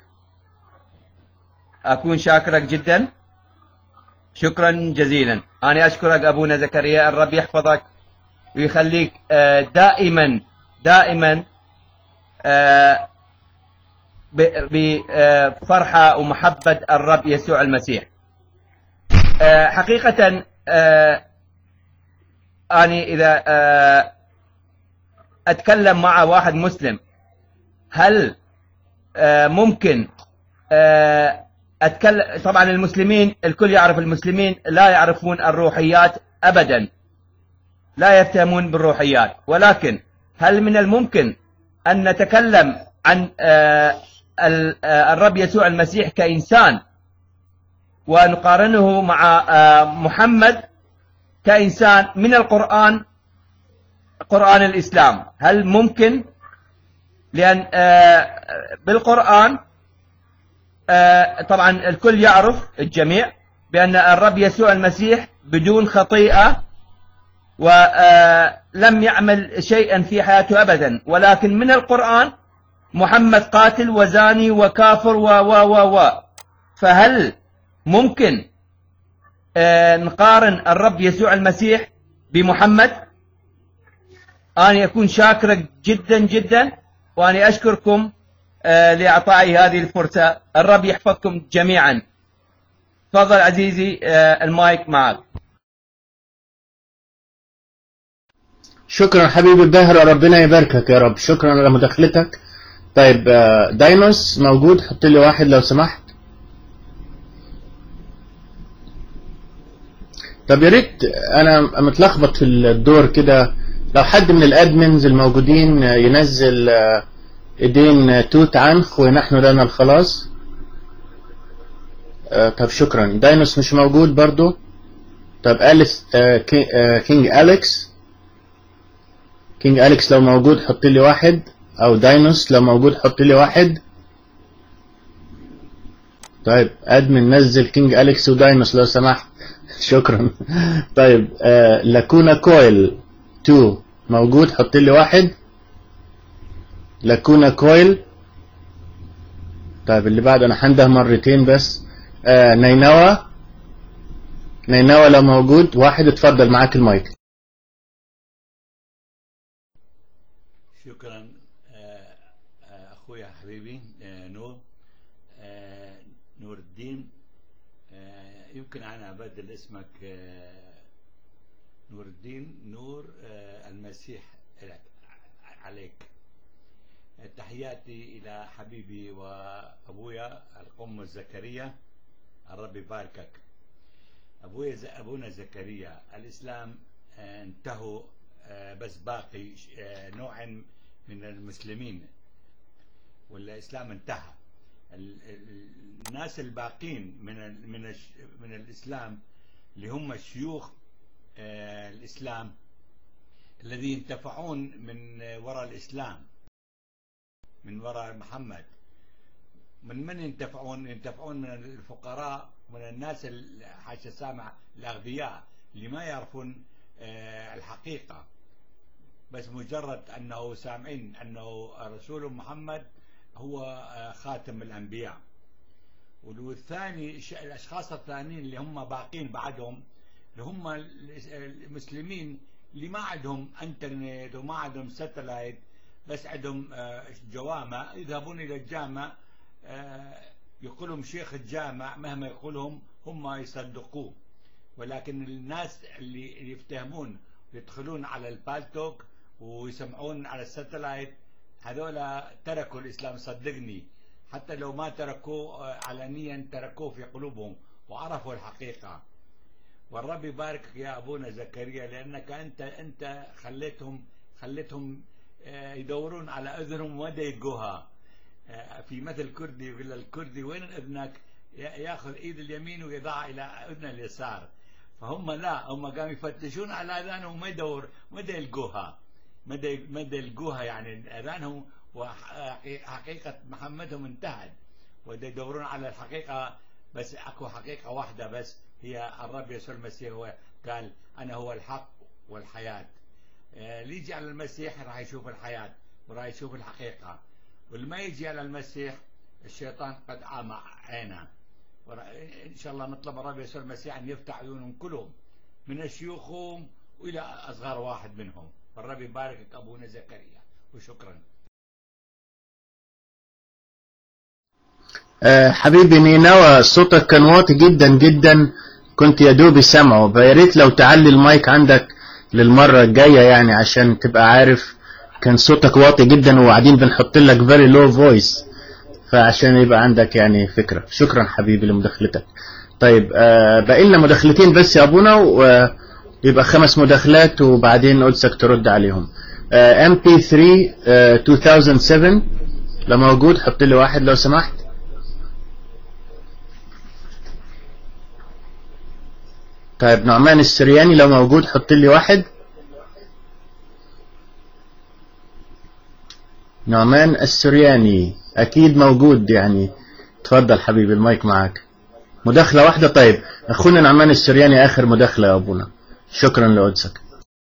أكون شاكرك جدا شكرا جزيلا أنا أشكرك أبونا زكريا الرب يحفظك ويخليك آه، دائما دائما آه، ب- بفرحة ومحبة الرب يسوع المسيح آه، حقيقة آه، أنا إذا آه، أتكلم مع واحد مسلم هل آه، ممكن آه، أتكلم طبعا المسلمين الكل يعرف المسلمين لا يعرفون الروحيات أبدا لا يفتهمون بالروحيات ولكن هل من الممكن أن نتكلم عن آه، ال- آه، الرب يسوع المسيح كإنسان ونقارنه مع آه، محمد كإنسان من القرآن قرآن الإسلام هل ممكن لأن آه، بالقرآن آه، طبعا الكل يعرف الجميع بأن الرب يسوع المسيح بدون خطيئة ولم يعمل شيئا في حياته أبدا ولكن من القرآن محمد قاتل وزاني وكافر و و و و فهل ممكن آه، نقارن الرب يسوع المسيح بمحمد أنا أكون شاكرا جدا جدا وأنا أشكركم آه، لإعطائي هذه الفرصة الرب يحفظكم جميعا تفضل عزيزي آه، المايك معك شكرا حبيبي الباهر ربنا يباركك يا رب شكرا على مداخلتك طيب آه، داينوس موجود حط لي واحد لو سمحت طب يا ريت انا متلخبط في الدور كده لو حد من الادمنز الموجودين آه، ينزل آه، ايدين آه، توت عنخ ونحن لنا الخلاص آه، طب شكرا داينوس مش موجود برضو طب أليس آه، كي- آه، كينج أليكس كينج أليكس لو موجود حط لي واحد أو داينوس لو موجود حط لي واحد طيب أدمن نزل كينج أليكس وداينوس لو سمحت شكرا طيب آه لاكونا كويل 2 موجود حط لي واحد لاكونا كويل طيب اللي بعده أنا هنده مرتين بس آه نينوى نينوى لو موجود واحد اتفضل معاك المايك شكرا آه، آه، اخويا حبيبي آه، نور آه، نور الدين آه، يمكن انا ابدل اسمك آه، نور الدين نور آه، المسيح لك عليك تحياتي الى حبيبي وابويا القم زكريا الرب يباركك ابويا ز- ابونا زكريا الاسلام آه، انتهوا آه، بس باقي ش- آه، نوع من المسلمين والاسلام انتهى ال- ال- الناس الباقين من ال- من الش- من الاسلام اللي هم شيوخ آه، الاسلام الذي ينتفعون من آه، وراء الاسلام من وراء محمد من من ينتفعون ينتفعون من الفقراء من الناس ال- حاشا سامع الأغبياء اللي ما يعرفون آه، الحقيقة بس مجرد أنه سامعين أنه رسول محمد هو آه، خاتم الأنبياء والثاني ش- الأشخاص الثانيين اللي هم باقين بعدهم اللي هم ال- المسلمين اللي ما عندهم انترنت وما عندهم ساتلايت بس عندهم آه، جوامع يذهبون إلى الجامع آه، يقولهم شيخ الجامع مهما يقولهم هم يصدقوه ولكن الناس اللي اللي يفتهمون يدخلون على البالتوك ويسمعون على الساتلايت هذولا تركوا الإسلام صدقني حتى لو ما تركوه آه، علنيا تركوه في قلوبهم وعرفوا الحقيقة والرب يباركك يا أبونا زكريا لأنك أنت أنت خليتهم خليتهم آه، يدورون على أذنهم وين يلقوها آه، في مثل كردي يقول الكردي وين اذنك ياخذ ايد اليمين ويضعها الى اذن اليسار فهم لا هم قاموا يفتشون على اذانهم وما يدور مدى يلقوها مدى مدى يلقوها يعني اذانهم وحقيقه محمدهم انتهت ودا يدورون على الحقيقه بس اكو حقيقه واحده بس هي الرب يسوع المسيح هو قال انا هو الحق والحياه آه، اللي يجي على المسيح راح يشوف الحياه وراح يشوف الحقيقه واللي ما يجي على المسيح الشيطان قد عمى عينه ورا- ان شاء الله نطلب الرب يسوع المسيح ان يفتح عيونهم كلهم من الشيوخهم والى اصغر واحد منهم والرب يباركك ابونا زكريا وشكرا آه، حبيبي نينوى صوتك كان واطي جدا جدا كنت يا دوبي سامعه فيا ريت لو تعلي المايك عندك للمرة الجاية يعني عشان تبقى عارف كان صوتك واطي جدا وقاعدين بنحط لك very low voice فعشان يبقى عندك يعني فكرة شكرا حبيبي لمداخلتك طيب آه باقي لنا مداخلتين بس يا ابونا ويبقى خمس مداخلات وبعدين قدسك ترد عليهم آه MP3 آه 2007 لو موجود حط لي واحد لو سمحت طيب نعمان السرياني لو موجود حط لي واحد نعمان السرياني أكيد موجود يعني تفضل حبيبي المايك معاك مداخلة واحدة طيب أخونا نعمان السرياني آخر مداخلة يا أبونا شكرا لقدسك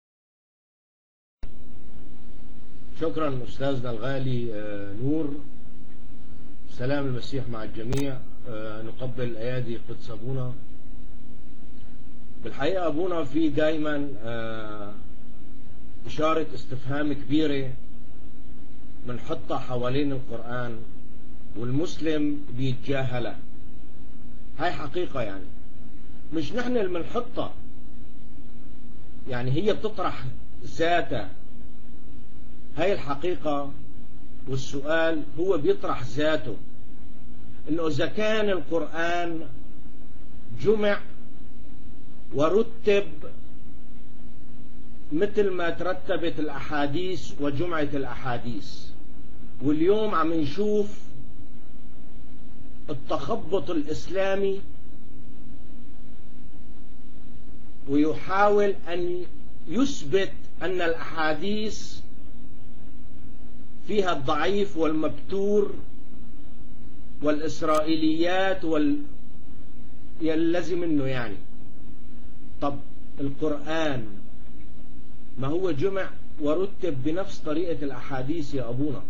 شكرا أستاذنا الغالي آه، نور سلام المسيح مع الجميع آه، نقبل أيادي قدس أبونا بالحقيقة أبونا في دايما آه، إشارة استفهام كبيرة بنحطها حوالين القرآن والمسلم بيتجاهلها هاي حقيقة يعني مش نحن اللي بنحطها يعني هي بتطرح ذاتها هاي الحقيقة والسؤال هو بيطرح ذاته انه اذا كان القرآن جمع ورتب مثل ما ترتبت الاحاديث وجمعت الاحاديث واليوم عم نشوف التخبط الاسلامي ويحاول ان يثبت ان الاحاديث فيها الضعيف والمبتور والإسرائيليات وال يلزم منه يعني طب القرآن ما هو جمع ورتب بنفس طريقة الأحاديث يا أبونا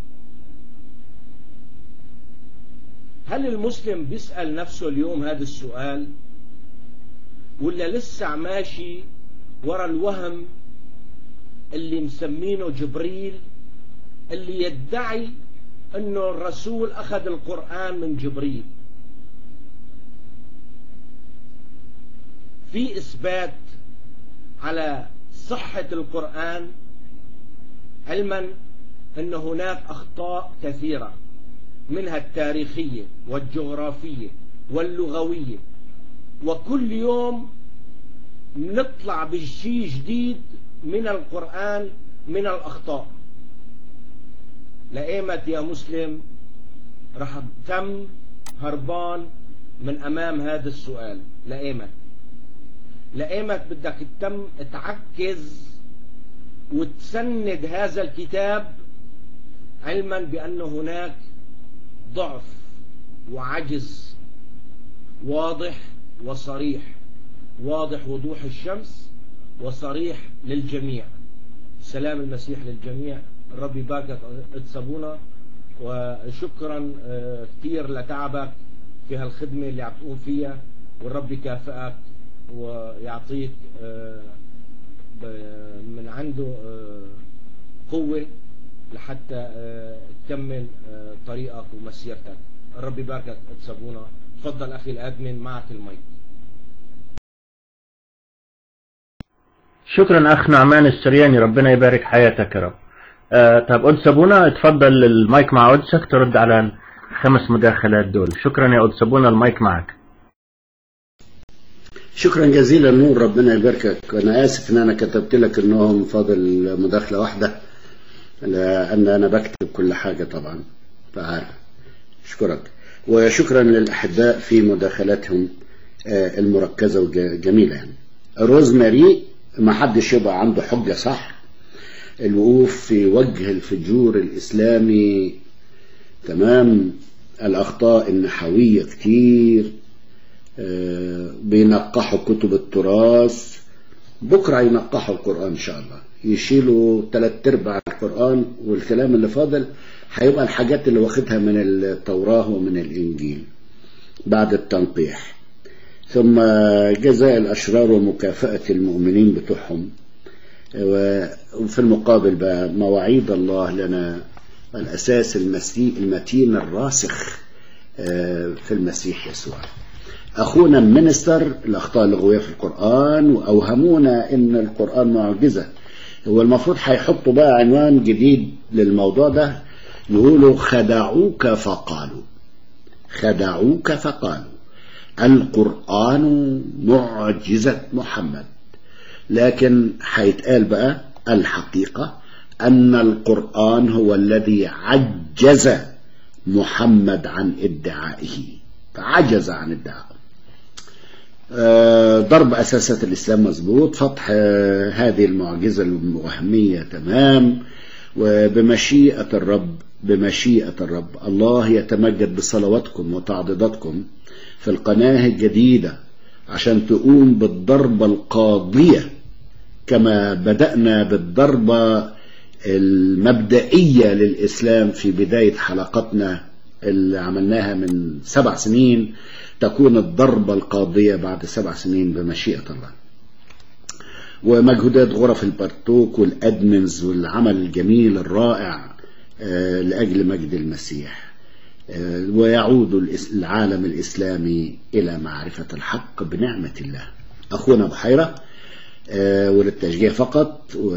هل المسلم بيسأل نفسه اليوم هذا السؤال ولا لسه ماشي ورا الوهم اللي مسمينه جبريل اللي يدعي انه الرسول اخذ القرآن من جبريل في اثبات على صحة القرآن علما ان هناك اخطاء كثيرة منها التاريخية والجغرافية واللغوية وكل يوم نطلع بشيء جديد من القرآن من الاخطاء لقيمت يا مسلم رح تم هربان من امام هذا السؤال لقيمت لقيمت بدك تم تعكز وتسند هذا الكتاب علما بأن هناك ضعف وعجز واضح وصريح واضح وضوح الشمس وصريح للجميع سلام المسيح للجميع الرب يباركك اتسابونا وشكرا كثير لتعبك في هالخدمة اللي عم تقوم فيها والرب يكافئك ويعطيك من عنده قوة لحتى تكمل طريقك ومسيرتك الرب يباركك اتسابونا تفضل أخي الأدمن معك الميت شكرا أخ نعمان السرياني ربنا يبارك حياتك يا رب آه طب قدس أبونا اتفضل المايك مع قدسك ترد على الخمس مداخلات دول شكرا يا قدس أبونا المايك معك شكرا جزيلا نور ربنا يباركك انا اسف ان انا كتبت لك انهم فاضل مداخله واحده لان انا بكتب كل حاجه طبعا فعارف اشكرك وشكرا للاحباء في مداخلاتهم المركزه والجميله يعني روزماري ما حدش يبقى عنده حجه صح الوقوف في وجه الفجور الاسلامي تمام الاخطاء النحويه كتير بينقحوا كتب التراث بكرة ينقحوا القرآن إن شاء الله يشيلوا ثلاث أرباع القرآن والكلام اللي فاضل هيبقى الحاجات اللي واخدها من التوراة ومن الإنجيل بعد التنقيح ثم جزاء الأشرار ومكافأة المؤمنين بتوعهم وفي المقابل بقى مواعيد الله لنا الأساس المتين الراسخ في المسيح يسوع أخونا المنستر الأخطاء اللغوية في القرآن وأوهمونا إن القرآن معجزة هو المفروض هيحطوا بقى عنوان جديد للموضوع ده يقولوا خدعوك فقالوا خدعوك فقالوا القرآن معجزة محمد لكن هيتقال بقى الحقيقة أن القرآن هو الذي عجز محمد عن ادعائه فعجز عن ادعائه ضرب أساسات الإسلام مظبوط فتح هذه المعجزة الوهمية تمام وبمشيئة الرب بمشيئة الرب الله يتمجد بصلواتكم وتعضيداتكم في القناة الجديدة عشان تقوم بالضربة القاضية كما بدأنا بالضربة المبدئية للإسلام في بداية حلقتنا اللي عملناها من سبع سنين تكون الضربة القاضية بعد سبع سنين بمشيئة الله ومجهودات غرف البرتوك والأدمنز والعمل الجميل الرائع آه، لأجل مجد المسيح آه، ويعود الإس- العالم الإسلامي إلى معرفة الحق بنعمة الله أخونا بحيرة آه، وللتشجيع فقط و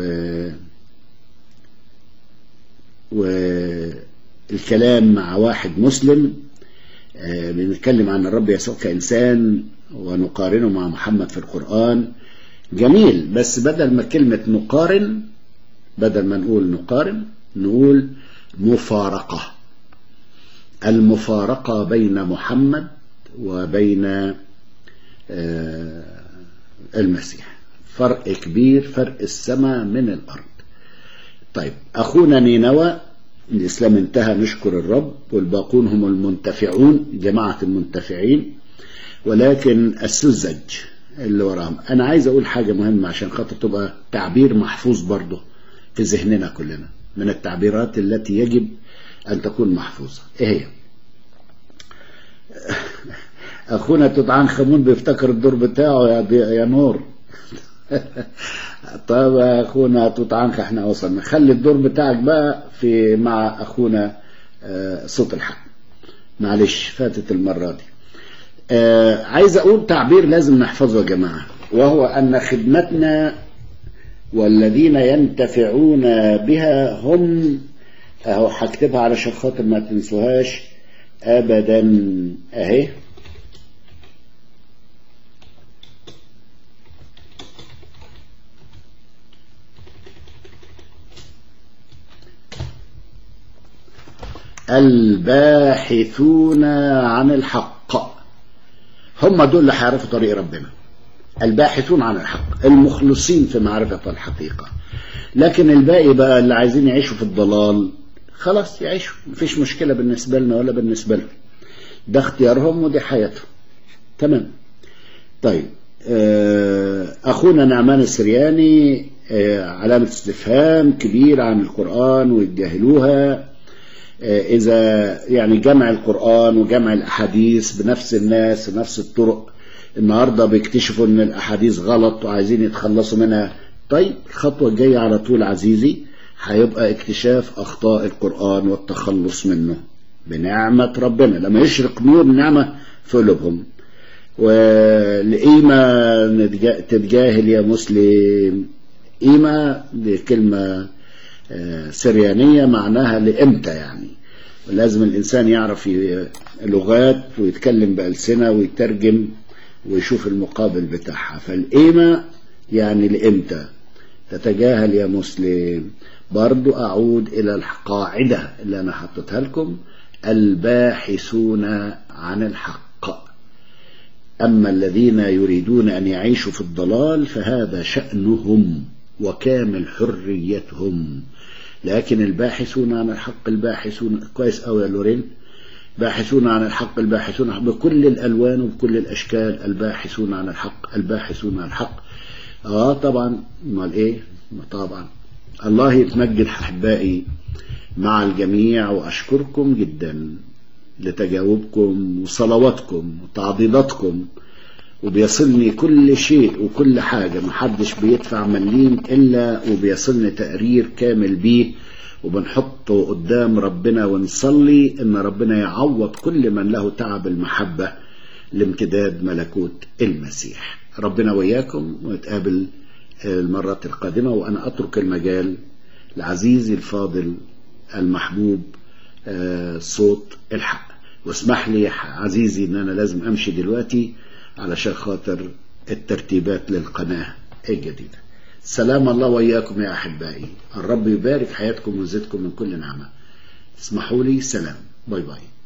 والكلام مع واحد مسلم آه، بنتكلم عن الرب يسوع كإنسان ونقارنه مع محمد في القرآن جميل بس بدل ما كلمة نقارن بدل ما نقول نقارن نقول مفارقة المفارقة بين محمد وبين آه، المسيح فرق كبير فرق السماء من الأرض طيب أخونا نينوى الإسلام انتهى نشكر الرب والباقون هم المنتفعون جماعة المنتفعين ولكن السذج اللي وراهم أنا عايز أقول حاجة مهمة عشان خاطر تبقى تعبير محفوظ برضه في ذهننا كلنا من التعبيرات التي يجب أن تكون محفوظة إيه هي؟ أخونا توت عنخ آمون بيفتكر الدور بتاعه يا, ضي- يا نور طيب يا اخونا توت عنخ احنا وصلنا خلي الدور بتاعك بقى في مع اخونا آه، صوت الحق معلش فاتت المرة دي آه، عايز اقول تعبير لازم نحفظه يا جماعة وهو ان خدمتنا والذين ينتفعون بها هم اهو هكتبها علشان خاطر ما تنسوهاش ابدا اهي الباحثون عن الحق هم دول اللي هيعرفوا طريق ربنا الباحثون عن الحق المخلصين في معرفة الحقيقة لكن الباقي بقى اللي عايزين يعيشوا في الضلال خلاص يعيشوا مفيش مشكلة بالنسبة لنا ولا بالنسبة لهم ده اختيارهم ودي حياتهم تمام طيب آه، أخونا نعمان السرياني آه، علامة استفهام كبيرة عن القرآن ويتجاهلوها آه، إذا يعني جمع القرآن وجمع الأحاديث بنفس الناس بنفس الطرق النهاردة بيكتشفوا إن الأحاديث غلط وعايزين يتخلصوا منها طيب الخطوة الجاية على طول عزيزي هيبقى اكتشاف أخطاء القرآن والتخلص منه بنعمة ربنا لما يشرق نور النعمة في قلوبهم والقيمة نتجا- تتجاهل يا مسلم قيمة دي كلمة آه، سريانية معناها لإمتى يعني لازم الإنسان يعرف ي- لغات ويتكلم بألسنة ويترجم ويشوف المقابل بتاعها فالقيمة يعني لإمتى تتجاهل يا مسلم برضو أعود إلى القاعدة اللي أنا حطيتها لكم الباحثون عن الحق أما الذين يريدون أن يعيشوا في الضلال فهذا شأنهم وكامل حريتهم لكن الباحثون عن الحق الباحثون كويس أوي يا لورين باحثون عن الحق الباحثون عن بكل الألوان وبكل الأشكال الباحثون عن الحق الباحثون عن الحق آه طبعا امال إيه طبعا الله يتمجد أحبائي مع الجميع وأشكركم جدا لتجاوبكم وصلواتكم وتعضيداتكم وبيصلني كل شيء وكل حاجة محدش بيدفع مليم إلا وبيصلني تقرير كامل بيه وبنحطه قدام ربنا ونصلي إن ربنا يعوض كل من له تعب المحبة لامتداد ملكوت المسيح ربنا وياكم ونتقابل المرات القادمة وأنا أترك المجال لعزيزي الفاضل المحبوب آه، صوت الحق واسمح لي يا عزيزي ان انا لازم امشي دلوقتي علشان خاطر الترتيبات للقناة الجديدة سلام الله وإياكم يا أحبائي الرب يبارك حياتكم ويزيدكم من كل نعمة اسمحوا لي سلام باي باي